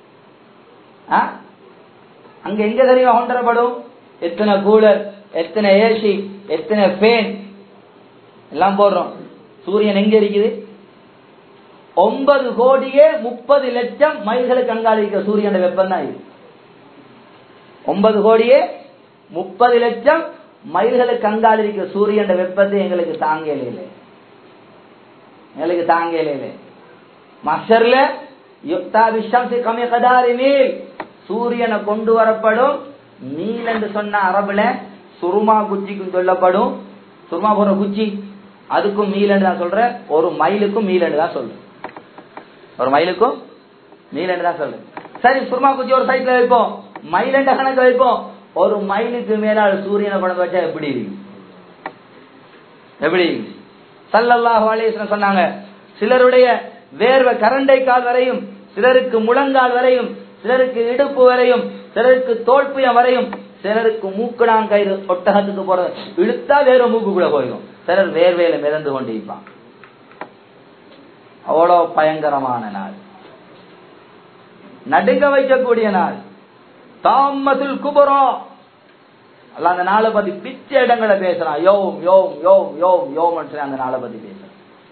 அங்க எங்க தெரியும் கொண்டரப்படும் எத்தனை கூலர் எத்தனை ஏசி எத்தனை ஃபேன் எல்லாம் போடுறோம் சூரியன் எங்க இருக்குது ஒன்பது கோடியே முப்பது லட்சம் மைல்களுக்கு கண்காணிக்கிற சூரியன் வெப்பம் தான் இது ஒன்பது கோடியே முப்பது லட்சம் மைல்களுக்கு கண்காணிக்கிற சூரியன் வெப்பத்தை எங்களுக்கு தாங்கல இல்லை எங்களுக்கு தாங்கல இல்லை மஷர்ல யுக்தா விஷம் கம்மி கதாரி மீல் சூரியனை கொண்டு வரப்படும் மீல் என்று சொன்ன அரபுல சுருமா குச்சிக்கும் சொல்லப்படும் சுருமா போற குச்சி அதுக்கும் மீல் தான் சொல்றேன் ஒரு மைலுக்கும் மீல் தான் சொல்றேன் ஒரு மைலுக்கும் மீல் தான் சொல்றேன் சரி சுருமா குச்சி ஒரு சைட்ல வைப்போம் மைல் கணக்கு வைப்போம் ஒரு மைலுக்கு மேலால் சூரியனை கொண்டு வச்சா எப்படி இருக்கும் எப்படி சல்லல்லாஹு அலைஹி சொன்னாங்க சிலருடைய வேர்வை கரண்டை கால் வரையும் சிலருக்கு முழங்கால் வரையும் சிலருக்கு இடுப்பு வரையும் சிலருக்கு தோல்புயம் வரையும் சிலருக்கு மூக்குடாங்கயிறு ஒட்டகத்துக்கு போறது இழுத்தா வேற மூக்குக்குள்ள போயிடும் சிலர் வேர்வையில மிதந்து கொண்டிருப்பான் அவ்வளவு பயங்கரமான நாள் நடுங்க வைக்கக்கூடிய நாள் தாமசுல் குபரோ அல்ல அந்த நாளை பத்தி பிச்ச இடங்களை பேசுறான் யோம் யோம் யோம் யோம் யோம் அந்த நாளை பத்தி பேசுறான்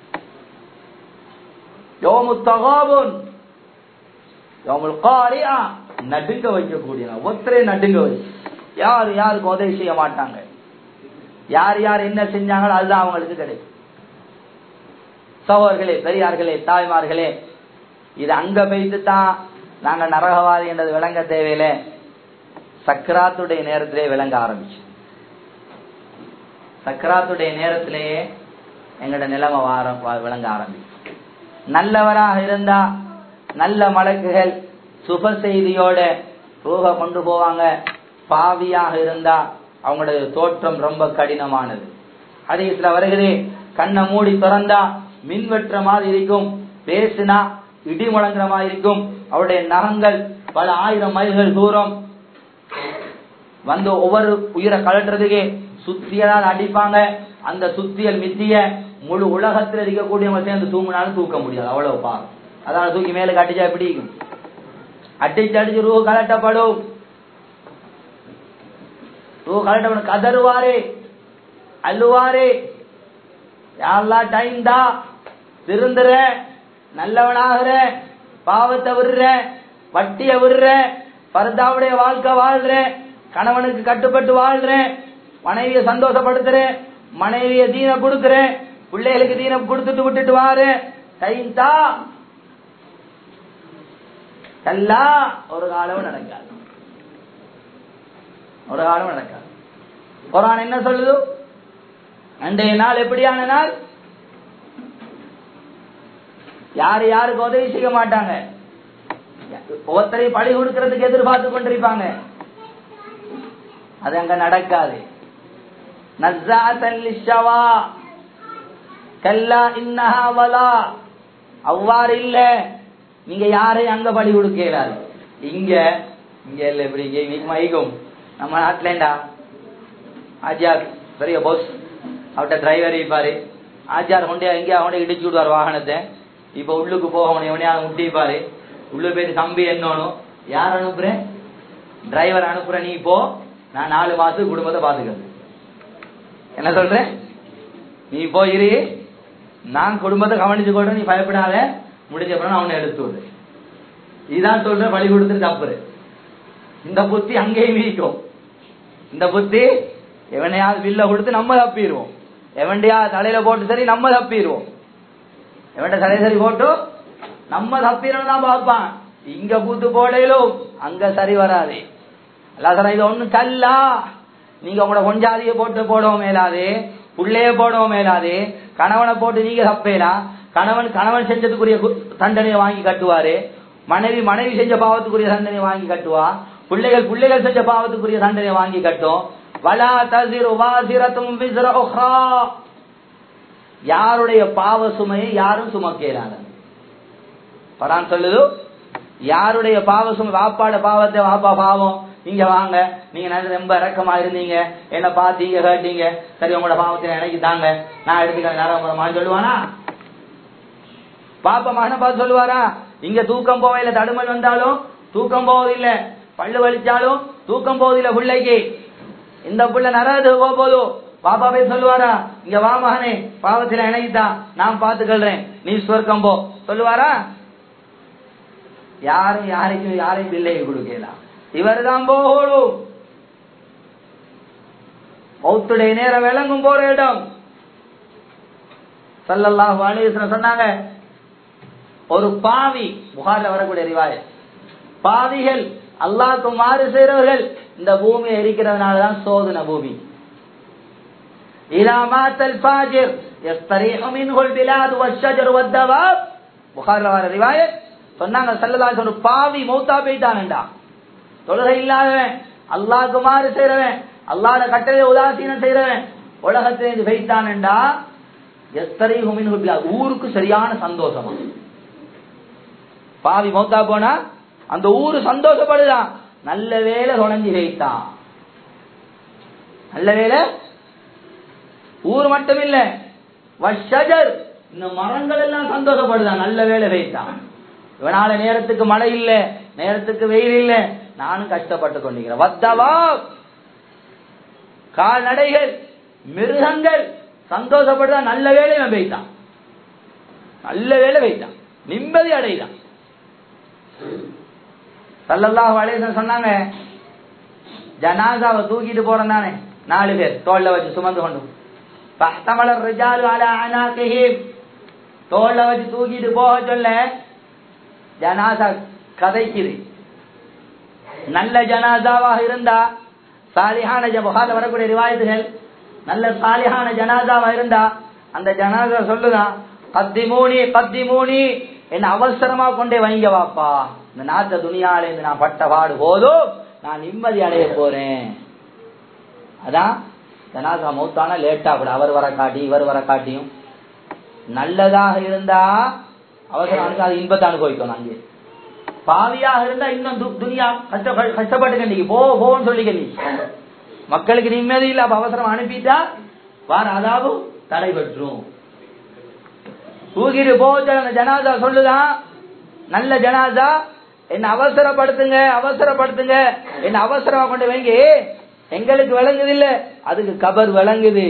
யோமு தகாபுன் யோமுல் காரியா நடுங்க வைக்கக்கூடிய நாள் ஒத்தரே நடுங்க வை யார் யாருக்கு உதவி செய்ய மாட்டாங்க யார் யார் என்ன செஞ்சாங்களோ அதுதான் அவங்களுக்கு கிடைக்கும் சகோதர்களே பெரியார்களே தாய்மார்களே இது அங்க போயிட்டு தான் நாங்க நரகவாதி என்றது விளங்க தேவையில சக்கராத்துடைய நேரத்திலே விளங்க ஆரம்பிச்சு சக்கராத்துடைய நேரத்திலேயே எங்கட நிலைமை வார விளங்க ஆரம்பிச்சு நல்லவராக இருந்தா நல்ல மலக்குகள் சுப செய்தியோட ரூக கொண்டு போவாங்க பாவியாக இருந்தா அவங்களுடைய தோற்றம் ரொம்ப கடினமானது ஹதீஸ்ல வருகிறே கண்ணை மூடி திறந்தா மின்வெற்ற மாதிரி இருக்கும் பேசினா இடி முழங்குற மாதிரி இருக்கும் அவருடைய நகங்கள் பல ஆயிரம் மைல்கள் தூரம் வந்து ஒவ்வொரு உயிரை கலட்டுறதுக்கே சுத்தியலால் அடிப்பாங்க அந்த சுத்தியல் மித்திய முழு உலகத்தில் இருக்கக்கூடியவங்க சேர்ந்து தூங்கினாலும் தூக்க முடியாது அவ்வளவு பாவம் அதனால தூக்கி மேல கட்டிச்சா எப்படி இருக்கும் அடிச்சு அடிச்சு ரூ கலட்டப்படும் ரூ கலட்டப்படும் கதறுவாரே அல்லுவாரே யாரெல்லாம் டைம் தான் திருந்துற நல்லவனாகிற பாவத்தை விடுற வட்டிய விடுற பரதாவுடைய வாழ்க்கை வாழ்ற கணவனுக்கு கட்டுப்பட்டு வாழ்ற மனைவிய சந்தோஷப்படுத்துறேன் மனைவிய தீன கொடுக்கிறேன் பிள்ளைகளுக்கு தீனம் கொடுத்துட்டு விட்டுட்டு வாரு டைம் தா கல்லா ஒரு காலம் நடக்காது ஒரு காலம் நடக்காது குரான் என்ன சொல்லுது அன்றைய நாள் எப்படியான நாள் யாரு யாருக்கு உதவி செய்ய மாட்டாங்க ஒவ்வொருத்தரையும் பழி கொடுக்கறதுக்கு எதிர்பார்த்து கொண்டிருப்பாங்க அது அங்க நடக்காது நஸ்ஸாத்தன் லிஷவா கல்லா இன்னஹா வலா அவ்வாறு இல்ல நீங்க யாரையும் அங்க பலி கொடுக்கிறாரு இங்க இங்க இல்ல இப்படி இங்க மைக்கும் நம்ம நாட்டுலண்டா ஆஜியார் பெரிய போஸ் அவட்ட டிரைவர் இருப்பாரு ஆஜியார் கொண்டே எங்கேயா கொண்டே இடிச்சு விடுவார் வாகனத்தை இப்ப உள்ளுக்கு போகணும் எவனையாவது முட்டிப்பாரு உள்ள போயிட்டு தம்பி என்னணும் யார் அனுப்புறேன் டிரைவர் அனுப்புற நீ போ நான் நாலு மாசத்துக்கு குடும்பத்தை பாத்துக்கிறேன் என்ன சொல்றேன் நீ போயிரு நான் குடும்பத்தை கவனிச்சு கொண்டு நீ பயப்படாத முடிஞ்ச அப்புறம் அவனை எடுத்து விடு இதுதான் சொல்ற பழி கொடுத்துட்டு தப்புரு இந்த புத்தி அங்கேயும் இருக்கும் இந்த புத்தி எவனையாவது வில்ல கொடுத்து நம்ம தப்பிடுவோம் எவன்டையா தலையில போட்டு சரி நம்ம தப்பிடுவோம் எவன்ட தலையில சரி போட்டு நம்ம தப்பிடணும் தான் பார்ப்பான் இங்க கூத்து போடையிலும் அங்க சரி வராது அல்லா சொல்ல இது ஒண்ணும் கல்லா நீங்க உங்களோட கொஞ்சாதிய போட்டு போடவும் மேலாது புள்ளைய போடவும் மேலாது கணவனை போட்டு நீங்க தப்பேலாம் கணவன் கணவன் செஞ்சதுக்குரிய கு- தண்டனையை வாங்கி கட்டுவாரு மனைவி மனைவி செஞ்ச பாவத்துக்குரிய தண்டனையை வாங்கி கட்டுவா பிள்ளைகள் பிள்ளைகள் செஞ்ச பாவத்துக்குரிய தண்டனையை வாங்கி கட்டும் வலா தசிரு வாசிரத்தும் விஸ்ர உஹ்ரா யாருடைய பாவ சுமையை யாரும் சுமக்கிறாங்க பரான் சொல்லுது யாருடைய பாவ சுமை வாப்பாட பாவத்தை வாப்பா பாவம் நீங்க வாங்க நீங்க நல்ல ரொம்ப இறக்கமா இருந்தீங்க என்ன பாத்தீங்க கேட்டீங்க சரி உங்களோட பாவத்தை எனக்கு தாங்க நான் எடுத்துக்கிறேன் நேரம் சொல்லுவானா பாப்பா மகனை பார்த்து சொல்லுவாரா இங்க தூக்கம் போவையில தடுமல் வந்தாலும் தூக்கம் போவதில்லை பல்லு வலிச்சாலும் தூக்கம் போவதில்லை பிள்ளைக்கு இந்த பிள்ளை நரகத்துக்கு போக போதும் பாப்பா போய் சொல்லுவாரா இங்க வா மகனே பாவத்துல இணைத்தான் நான் பார்த்துக்கொள்றேன் நீ சொர்க்கம் போ சொல்லுவாரா யாரும் யாரைக்கும் யாரையும் பிள்ளையை கொடுக்கலாம் இவர் தான் போகணும் மௌத்துடைய நேரம் விளங்கும் போற இடம் சல்லல்லாஹு அலைஹி வஸல்லம் சொன்னாங்க ஒரு பாவி புகார்ல வரக்கூடிய ரிவாய பாவிகள் அல்லாஹ்க்கு மாறு செய்றவர்கள் இந்த பூமியை எரிக்கிறதுனால தான் சோதனை பூமி إلى مات الفاجر يستريح منه البلاد والشجر والدواب புகார்ல வர ரிவாயத் சொன்னாங்க சல்லல்லாஹு அலைஹி வஸல்லம் பாவி மௌத்தா போயிட்டான்டா தொழுகை இல்லாதவன் அல்லாஹ்க்கு மாறு செய்றவன் அல்லாஹ்ட கட்டளை உதாசீனம் செய்றவன் உலகத்திலிருந்து போயிட்டான்டா எஸ்தரீஹு மின்ஹு பிலாத் ஊருக்கு சரியான சந்தோஷமா பாவி மௌத்தா போனா அந்த ஊரு சந்தோஷப்படுதான் நல்ல வேலை தொலைஞ்சு வைத்தான் நல்ல வேலை ஊர் மட்டும் இல்ல வஷஜர் இந்த மரங்கள் எல்லாம் சந்தோஷப்படுதான் நல்ல வேலை வைத்தான் இவனால நேரத்துக்கு மழை இல்ல நேரத்துக்கு வெயில் இல்ல நானும் கஷ்டப்பட்டு கொண்டிருக்கிறேன் வத்தவா கால்நடைகள் மிருகங்கள் சந்தோஷப்படுதான் நல்ல வேலை இவன் வைத்தான் நல்ல வேலை வைத்தான் நிம்மதி அடைதான் சல்லல்லாஹு அலைஹி வஸல்லம் சொன்னாங்க ஜனாசாவை தூக்கிட்டு போறோம் தானே நாலு பேர் தோல்ல வச்சு சுமந்து கொண்டு பஹ்தமல ரிஜாலு அலா அனாகிஹிம் தோல்ல வச்சு தூக்கிட்டு போக சொல்ல ஜனாசா கதைக்குது நல்ல ஜனாசாவாக இருந்தா சாலிஹான ஜ- புகார்ல வரக்கூடிய ரிவாயத்துகள் நல்ல சாலிஹான ஜனாசாவா இருந்தா அந்த ஜனாசா சொல்லுதான் கத்திமூனி கத்திமூனி என்ன அவசரமா கொண்டே வைங்க வாப்பா இந்த நாத்த துணியால இருந்து நான் பட்ட பாடு போதும் நான் நிம்மதி அடைய போறேன் அதான் ஜனாசா மௌத்தானா லேட்டா கூட அவர் வர காட்டி இவர் வர காட்டியும் நல்லதாக இருந்தா அவசரம் அனுப்பி அது இன்பத்தை அனுபவிக்கணும் அங்கே பாவியாக இருந்தா இன்னும் து- துனியா கஷ்ட கஷ்டப்பட்டு நீங்க போ போன்னு சொல்லிக்க நீ மக்களுக்கு நிம்மதி இல்ல அப்ப அவசரம் அனுப்பிட்டா வார அதாவது தடைபற்றும் தூக்கிட்டு போக அந்த ஜனாதா சொல்லுதான் நல்ல ஜனாதா என்ன அவசரப்படுத்துங்க அவசரப்படுத்துங்க என்ன அவசரமா கொண்டு வைங்க எங்களுக்கு விளங்குது இல்ல அதுக்கு கபர் விளங்குது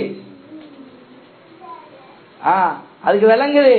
ஆ அதுக்கு விளங்குது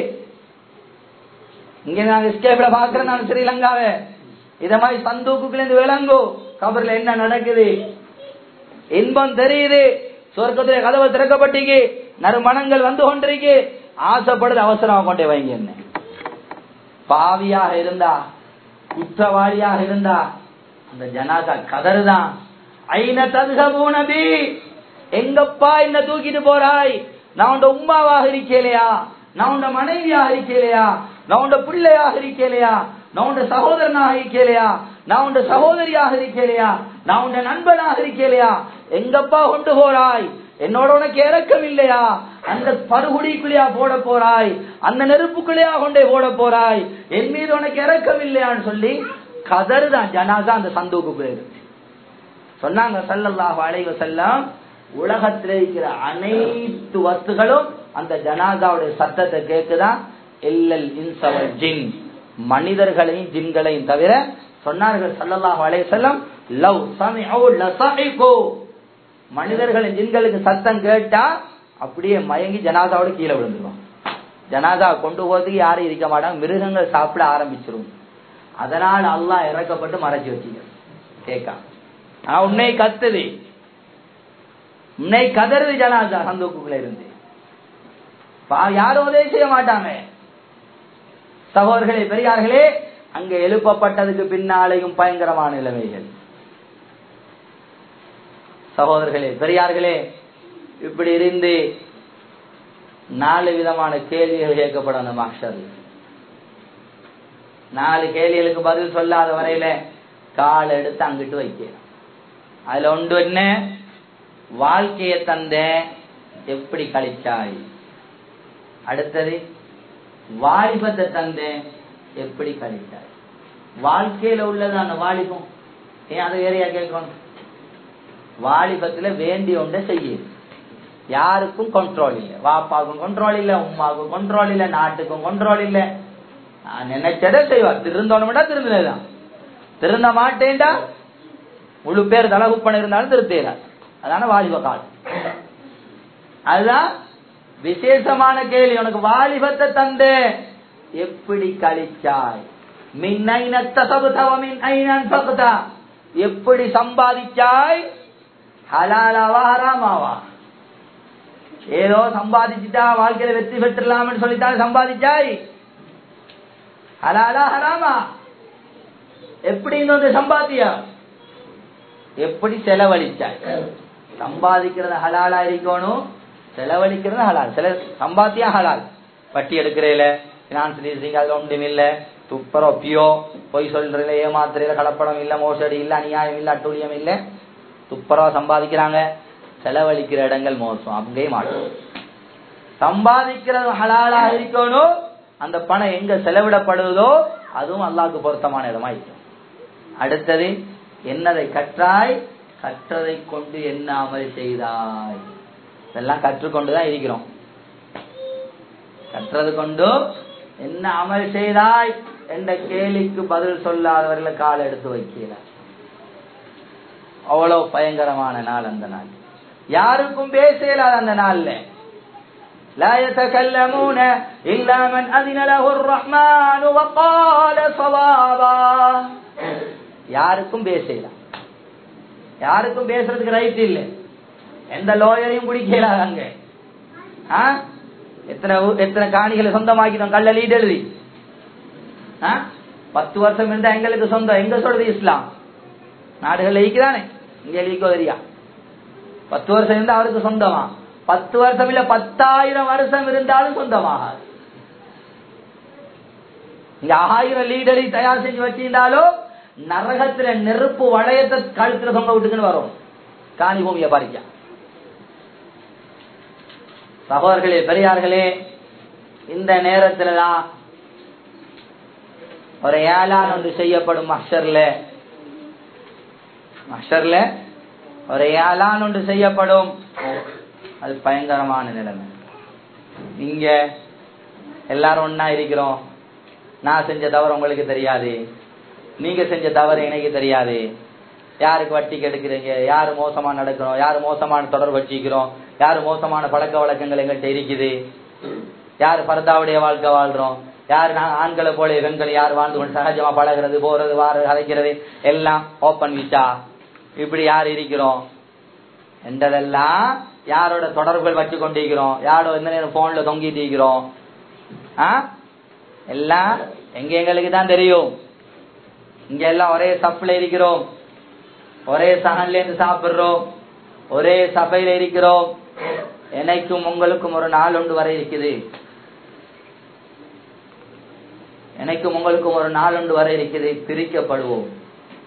இங்க நாங்க ஸ்கேப்ல பாக்குறேன் நான் ஸ்ரீலங்காவை இத மாதிரி சந்தூக்குல இருந்து விளங்கும் கபர்ல என்ன நடக்குது இன்பம் தெரியுது சொர்க்கத்துல கதவு திறக்கப்பட்டீங்க நறுமணங்கள் வந்து கொண்டிருக்கு ஆசைப்படுது அவசரமா கொண்டே வைங்க என்ன பாவியாக இருந்தா குற்றவாளியாக இருந்தா அந்த ஜனாதா கதறுதான் ஐன ததுகபூ நபி எங்கப்பா என்ன தூக்கிட்டு போறாய் நான் உண்ட உம்மாவாக இருக்கலையா நான் உண்ட மனைவியாக இருக்கலையா நான் உண்ட பிள்ளையாக இருக்கலையா நான் உண்ட சகோதரனாக இருக்கலையா நான் உன் சகோதரியாக இருக்கலையா நான் உன் நண்பனாக இருக்கலையா எங்கப்பா கொண்டு போறாய் என்னோட உனக்கு இறக்கம் இல்லையா அந்த பருகுடிக்குள்ளேயா போட போறாய் அந்த நெருப்புக்குள்ளேயா கொண்டே போட போறாய் என் மீது உனக்கு இறக்கம் இல்லையான்னு சொல்லி கதறுதான் ஜனாசா அந்த சந்தூக்குள்ளே இருக்கு சொன்னாங்க சல்லல்லாஹு அலைஹி வஸல்லம் உலகத்தில் இருக்கிற அனைத்து வஸ்துகளும் அந்த ஜனாதாவுடைய சத்தத்தை கேட்குதான் இல்லல் இன்சவல் ஜின் மனிதர்களையும் ஜின்களையும் தவிர சொன்னார்கள் சல்லல்லாஹு அலைஹி வஸல்லம் லவ் சமிஉ லசஇகு மனிதர்களின் ஜின்களுக்கு சத்தம் கேட்டா அப்படியே மயங்கி ஜனாதாவோட கீழே விழுந்துருவான் ஜனாதா கொண்டு போறதுக்கு யாரும் இருக்க மாட்டாங்க மிருகங்கள் சாப்பிட ஆரம்பிச்சிரும் அதனால் அல்லாஹ் இறக்கப்பட்டு மறைச்சு வச்சுக்க கேட்கான் ஆனா உன்னை கத்துது உன்னை கதறுது ஜனாதா சந்தோக்குள்ள இருந்து பா- யாரும் உதவி செய்ய மாட்டாங்க சகோதரர்களே பெரியார்களே அங்க எழுப்பப்பட்டதுக்கு பின்னாலேயும் பயங்கரமான நிலைமைகள் சகோதரர்களே பெரியார்களே இப்படி இருந்து நாலு விதமான கேள்விகள் கேட்கப்படும் அந்த மாஸ்டர் நாலு கேள்விகளுக்கு பதில் சொல்லாத வரையில கால் எடுத்து அங்கிட்டு வைக்க அதுல ஒன்று என்ன வாழ்க்கையை தந்த எப்படி கழிச்சாய் அடுத்தது வாலிபத்தை தந்த எப்படி கழித்தாய் வாழ்க்கையில உள்ளது அந்த வாலிபம் ஏன் அதை வேறையா கேட்கணும் வாலிபத்துல வேண்டிய ஒன்றை செய்ய யாருக்கும் கண்ட்ரோல் இல்லை வாப்பாவுக்கும் கண்ட்ரோல் இல்ல உமாவுக்கும் கண்ட்ரோல் இல்ல நாட்டுக்கும் கண்ட்ரோல் இல்ல நான் நினைச்சதை செய்வார் திருந்தோணும்டா திருந்ததான் திருந்த மாட்டேன்டா முழு பேர் தலகுப்பன இருந்தாலும் திருத்தேறார் அதான வாலிப காலம் அதுதான் விசேஷமான கேள்வி உனக்கு வாலிபத்தை தந்தே எப்படி கழிச்சாய் மின் ஐனத்த சபுதவமின் ஐனன் பகுதா எப்படி சம்பாதிச்சாய் ஹலாலாவா ஹராமாவா ஏதோ சம்பாதிச்சுட்டா வாழ்க்கையில வெற்றி பெற்றுலாம்னு சொல்லித்தான் சம்பாதிச்சாய் ஹலாலா ஹராமா எப்படி இன்னொரு சம்பாத்தியா எப்படி செலவழிச்சாய் சம்பாதிக்கிறது ஹலாலா இருக்கணும் செலவழிக்கிறது ஹலால் சில சம்பாத்தியம் ஹலால் வட்டி எடுக்கிறேல பினான்ஸ் லீசிங் அதுல ஒன்றும் இல்ல துப்பரோ பியோ பொய் சொல்றதுல ஏமாத்துறதுல கலப்படம் இல்ல மோசடி இல்ல அநியாயம் இல்ல அட்டூழியம் இல்ல துப்பரவா சம்பாதிக்கிறாங்க செலவழிக்கிற இடங்கள் மோசம் அங்கே மாட்டோம் சம்பாதிக்கிறது ஹலாலா இருக்கணும் அந்த பணம் எங்க செலவிடப்படுவதோ அதுவும் அல்லாஹ்க்கு பொருத்தமான இடமா இருக்கும் அடுத்தது என்னதை கற்றாய் கற்றதை கொண்டு என்ன அமல் செய்தாய் இதெல்லாம் கற்றுக்கொண்டுதான் இருக்கிறோம் கற்றது கொண்டு என்ன அமல் செய்தாய் என்ற கேள்விக்கு பதில் சொல்லாதவர்களை கால் எடுத்து வைக்கல அவ்வளவு பயங்கரமான நாள் அந்த நாள் யாருக்கும் பேசலாத அந்த நாள்ல لا يتكلمون إلا من أذن له الرحمن وقال صوابا யாருக்கும் பேசலாம் யாருக்கும் பேசுறதுக்கு ரைட் இல்லை எந்த லோயரையும் பிடிக்கல அங்க ஆ? எத்தனை ஊ- எத்தனை காணிகளை சொந்தமாக்கிட்டோம் கல்ல லீட் எழுதி ஆ? பத்து வருஷம் இருந்தா எங்களுக்கு சொந்தம் எங்க சொல்றது இஸ்லாம் நாடுகள் ஈக்குதானே இங்க ஈக்கோதரியா பத்து வருஷம் இருந்தா அவருக்கு சொந்தமா பத்து வருஷம் இல்ல பத்தாயிரம் வருஷம் இருந்தாலும் சொந்தமாகாது இங்க ஆயிரம் லீடரை தயார் செஞ்சு வச்சிருந்தாலும் நரகத்துல நெருப்பு வளையத்தை கழுத்துல தொங்க விட்டுக்குன்னு வரும் காணி பூமியை பறிக்க சகோதரர்களே பெரியார்களே இந்த நேரத்துல தான் ஒரு ஏலான் ஒன்று செய்யப்படும் மஷர்ல மஷர்ல ஒரு ஏலான் ஒன்று செய்யப்படும் அது பயங்கரமான நிலைமை இங்க எல்லாரும் ஒன்னா இருக்கிறோம் நான் செஞ்ச தவறு உங்களுக்கு தெரியாது நீங்க செஞ்ச தவறு எனக்கு தெரியாது யாருக்கு வட்டி கெடுக்கிறீங்க யாரு மோசமா நடக்கிறோம் யாரு மோசமான தொடர்பு வச்சுக்கிறோம் யாரு மோசமான பழக்க வழக்கங்கள் எங்கள்கிட்ட இருக்குது யாரு பரதாவுடைய வாழ்க்கை வாழ்றோம் யாரு நான் ஆண்களை போல பெண்களை யார் வாழ்ந்து கொண்டு சகஜமா பழகிறது போறது வாரு கதைக்கிறது எல்லாம் ஓப்பன் விட்டா இப்படி யார் இருக்கிறோம் என்றதெல்லாம் யாரோட தொடர்புகள் வச்சு கொண்டிருக்கிறோம் யாரோட எந்த நேரம் போன்ல தொங்கிட்டு இருக்கிறோம் ஆ? எல்லாம் எங்க எங்களுக்கு தான் தெரியும் இங்க எல்லாம் ஒரே சப்ல இருக்கிறோம் ஒரே சகன்ல இருந்து சாப்பிடுறோம் ஒரே சபையில இருக்கிறோம் எனக்கும் உங்களுக்கும் ஒரு நாள் ஒன்று வர இருக்குது எனக்கும் உங்களுக்கும் ஒரு நாள் ஒன்று வர இருக்குது பிரிக்கப்படுவோம்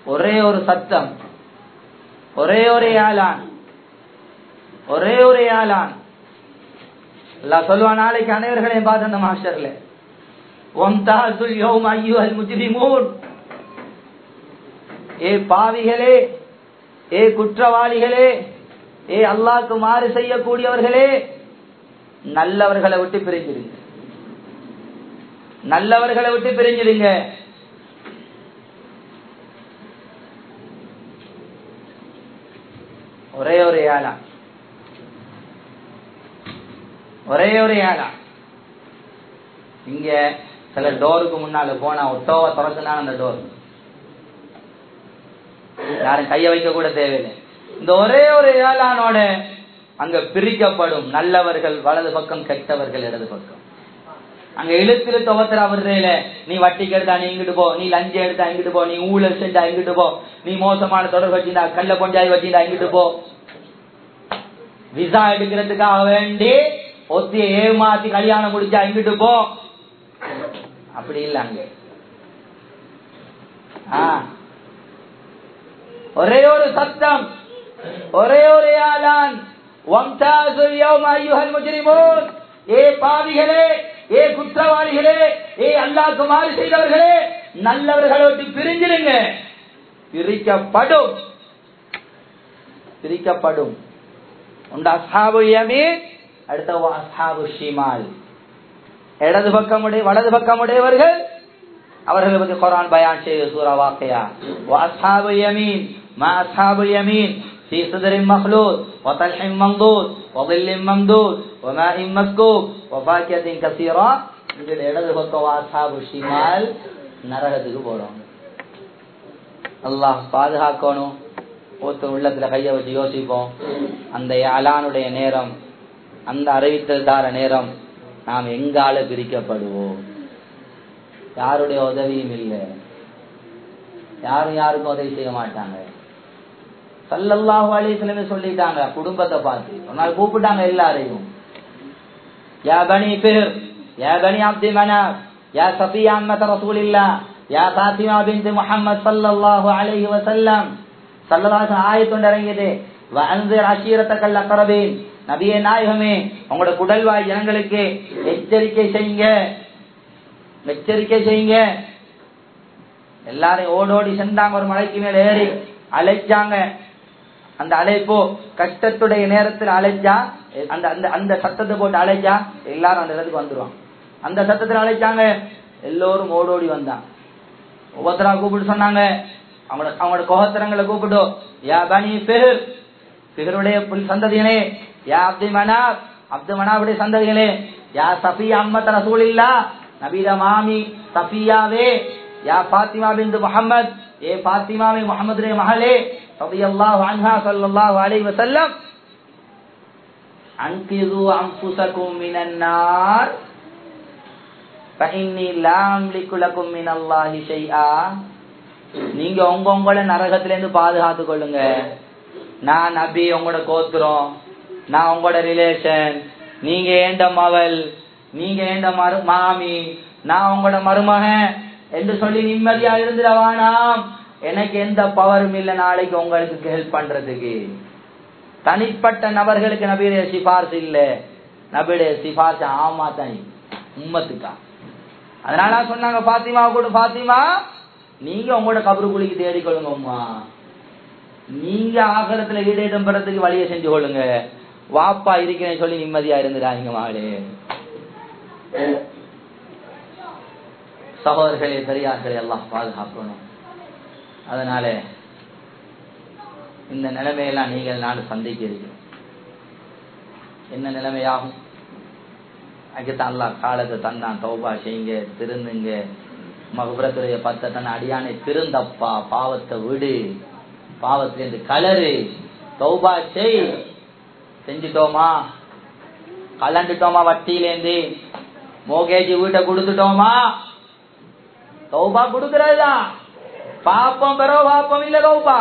ஒரே ஒரு சத்தம் ஒரே ஒரே ஆளான் ஒரே ஒரே ஆளான் அல்லா சொல்லுவான் நாளைக்கு அனைவர்களையும் பார்த்து அந்த மாஸ்டர்ல ஒம்தாசுல் யோம் ஐயுஹல் முஜ்ரிமூன் ஏ பாவிகளே ஏ குற்றவாளிகளே ஏ அல்லாஹ்க்கு மாறு செய்யக்கூடியவர்களே நல்லவர்களை விட்டு பிரிஞ்சிருங்க நல்லவர்களை விட்டு பிரிஞ்சிருங்க ஒரே ஒரு ஏழா ஒரே ஒரு ஏழா இங்க சில டோருக்கு முன்னால போனா ஒட்டோவை திறக்குனா அந்த டோர் யாரும் கைய வைக்க கூட தேவையில்லை இந்த ஒரே ஒரு ஏழானோட அங்க பிரிக்கப்படும் நல்லவர்கள் வலது பக்கம் கெட்டவர்கள் இடது பக்கம் அங்க இழுத்து இழுத்து ஒவ்வொருத்தர அவர்ல நீ வட்டிக்கு எடுத்தா நீ இங்கிட்டு போ நீ லஞ்சம் எடுத்தா இங்கிட்டு போ நீ ஊழல் செஞ்சா இங்கிட்டு போ நீ மோசமான தொடர்பு வச்சிருந்தா கள்ள கொண்டாய் வச்சிருந்தா இங்கிட்டு போ விசா எடுக்கிறதுக்காக வேண்டி ஒத்திய ஏமாத்தி கல்யாணம் முடிச்சா இங்கிட்டு போ அப்படி இல்ல அங்க ஆ. ஒரே ஒரு சத்தம் ஒரே ஒரு ஆளான் வம்சாசுல் யௌம அய்யுஹல் முஜ்ரிமூன் ஏ பாவிகளே ஏ குற்றவாளிகளே ஏ அல்லாஹ்க்கு மாறு செய்தவர்களே நல்லவர்களை விட்டு பிரிஞ்சிருங்க பிரிக்கப்படும் பிரிக்கப்படும் உண்டு அஸ்ஹாபு யமீன் அடுத்த அஸ்ஹாபு ஷிமால் இடது பக்கமுடைய வலது பக்கமுடையவர்கள் அவர்களை பற்றி குரான் பயான் செய்த சூரா வாக்கையா அஸ்ஹாபு யமீன் மா அஸ்ஹாபு யமீன் في صدر مخلوط وطلح منضود وظل ممدود وماء مسكوب وفاكهة كثيرة இதில் இடது பக்கம் வாசாபு ஷிமால் நரகத்துக்கு போறோம் அல்லாஹ் பாதுகாக்கணும் ஒருத்தர் உள்ளத்துல கைய வச்சு யோசிப்போம் அந்த அலானுடைய நேரம் அந்த அறிவித்தல் தார நேரம் நாம் எங்கால பிரிக்கப்படுவோம் யாருடைய உதவியும் இல்லை யாரும் யாருக்கும் உதவி செய்ய மாட்டாங்க சல்லல்லாஹு அலைஹி சொல்லிட்டாங்க குடும்பத்தை பார்த்து ஒரு நாள் கூப்பிட்டாங்க எல்லாரையும் யா பனி பிர் யா பனி அப்தி மனாப் யா சஃபியா அம்மத் ரசூலில்லா யா பாத்திமா பின்த் முஹம்மத் ஸல்லல்லாஹு அலைஹி வஸல்லம் ஸல்லல்லாஹு ஆயத்து இறங்கியது வஅன்சிர் அஷீரத்தக்கல் அக்ரபீன் நபியே நாயகமே உங்களோட குடல்வாய் ஜனங்களுக்கு எச்சரிக்கை செய்யுங்க எச்சரிக்கை செய்யுங்க எல்லாரையும் ஓடோடி சென்றாங்க ஒரு மலைக்கு மேல ஏறி அழைச்சாங்க அந்த அழைப்போ கஷ்டத்துடைய நேரத்தில் அழைச்சா அந்த அந்த அந்த சத்தத்தை போட்டு அழைச்சா எல்லாரும் அந்த இடத்துக்கு வந்துருவாங்க அந்த சத்தத்தில் அழைச்சாங்க எல்லோரும் ஓடோடி வந்தான் ஒவ்வொருத்தரா கூப்பிட்டு சொன்னாங்க அவங்களோட அவங்களோட கோகத்திரங்களை கூப்பிட்டு யா பனி பெஹர் பெஹருடைய சந்ததியனே யா அப்து மனாப் அப்து மனாவுடைய சந்ததிகளே யா சஃபியா அம்மத் ரசூல் இல்லா நபீத மாமி சஃபியாவே யா பாத்திமா பிந்து முகமது ஏ பாத்திமாவே முகமதுடைய மகளே ரலியல்லாஹு அன்ஹா ஸல்லல்லாஹு அலைஹி வஸல்லம் அன்கிது அன்ஃபுஸகும் மினன் நார் ஃபஇன்னி லா அம்லிகு லகும் மினல்லாஹி ஷைஆ நீங்க உங்க உங்கள நரகத்துல இருந்து பாதுகாத்து கொள்ளுங்க நான் நபி உங்களோட கோத்திரம் நான் உங்களோட ரிலேஷன் நீங்க ஏண்ட மவள் நீங்க ஏண்ட மரு மாமி நான் உங்களோட மருமகன் என்று சொல்லி நிம்மதியா இருந்துடவானாம் எனக்கு எந்த பவரும் இல்லை நாளைக்கு உங்களுக்கு ஹெல்ப் பண்றதுக்கு தனிப்பட்ட நபர்களுக்கு நபியுடைய சிபார்சு இல்ல நபியுடைய சிபார்சு ஆமா தனி உம்மத்துக்கா அதனால சொன்னாங்க பாத்திமா கூட பாத்திமா நீங்க உங்களோட கபரு குழிக்கு தேடிக்கொள்ளுங்க உம்மா நீங்க ஆகலத்துல ஈடேற்றம் பெறத்துக்கு வழியை செஞ்சு கொள்ளுங்க வாப்பா இருக்கிறேன்னு சொல்லி நிம்மதியா இருந்துடாதீங்க மாடு சகோதரர்களே பெரியார்களே எல்லாம் பாதுகாக்கணும் அதனால இந்த நிலைமையெல்லாம் நீங்கள் நான் சந்திக்கிறீர்கள் என்ன நிலைமையாகும் அதுக்குத்தான் அல்லாஹ் காலத்தை தந்தான் தௌபா செய்யுங்க திருந்துங்க மகுபுரத்துடைய பத்தை தன் அடியானை திருந்தப்பா பாவத்தை விடு பாவத்திலேருந்து கலரு தௌபா செய் செஞ்சுட்டோமா கலண்டுட்டோமா வட்டியிலேருந்து மோகேஜி வீட்டை கொடுத்துட்டோமா தௌபா கொடுக்கறதுதான் பாப்பம் பெறோ பாப்பம் இல்ல தௌபா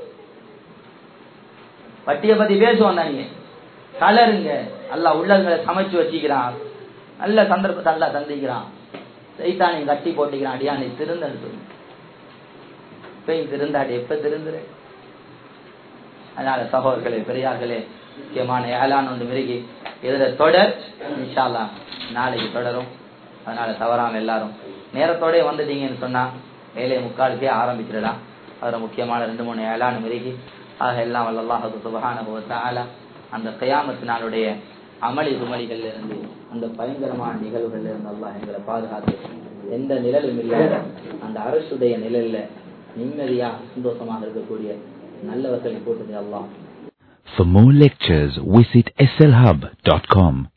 வட்டிய பத்தி பேசுவோம் நீங்க கலருங்க அல்ல உள்ளங்களை சமைச்சு வச்சுக்கிறான் நல்ல சந்தர்ப்பத்தை அல்ல தந்திக்கிறான் சைத்தானை கட்டி போட்டுக்கிறான் அடியானை திருந்தன்னு சொல்லி இப்பயும் திருந்தாடி எப்ப திருந்துரு அதனால சகோதரர்களே பெரியார்களே முக்கியமான ஏலான் ஒன்று மிருகி இதுல தொடர் இன்ஷால்லா நாளைக்கு தொடரும் அதனால தவறாம எல்லாரும் நேரத்தோடய வந்துட்டீங்கன்னு சொன்னா வேலையை முக்காலுக்கே ஆரம்பிச்சிடலாம் அதுல முக்கியமான ரெண்டு மூணு ஏலான் மிருகி ஆக எல்லாம் வல்லல்லாஹு சுபஹானஹு வ தஆலா அந்த கயாமத்து நாளுடைய அமளி துமளிகள்ல இருந்து அந்த பயங்கரமான நிகழ்வுகள்ல இருந்து அல்லாஹ் எங்களை பாதுகாத்து எந்த நிழலும் இல்லாத அந்த அரசுடைய நிழல்ல நிம்மதியா சந்தோஷமாக இருக்கக்கூடிய நல்லவர்களை போட்டது அல்லாஹ் For more lectures, visit slhub.com.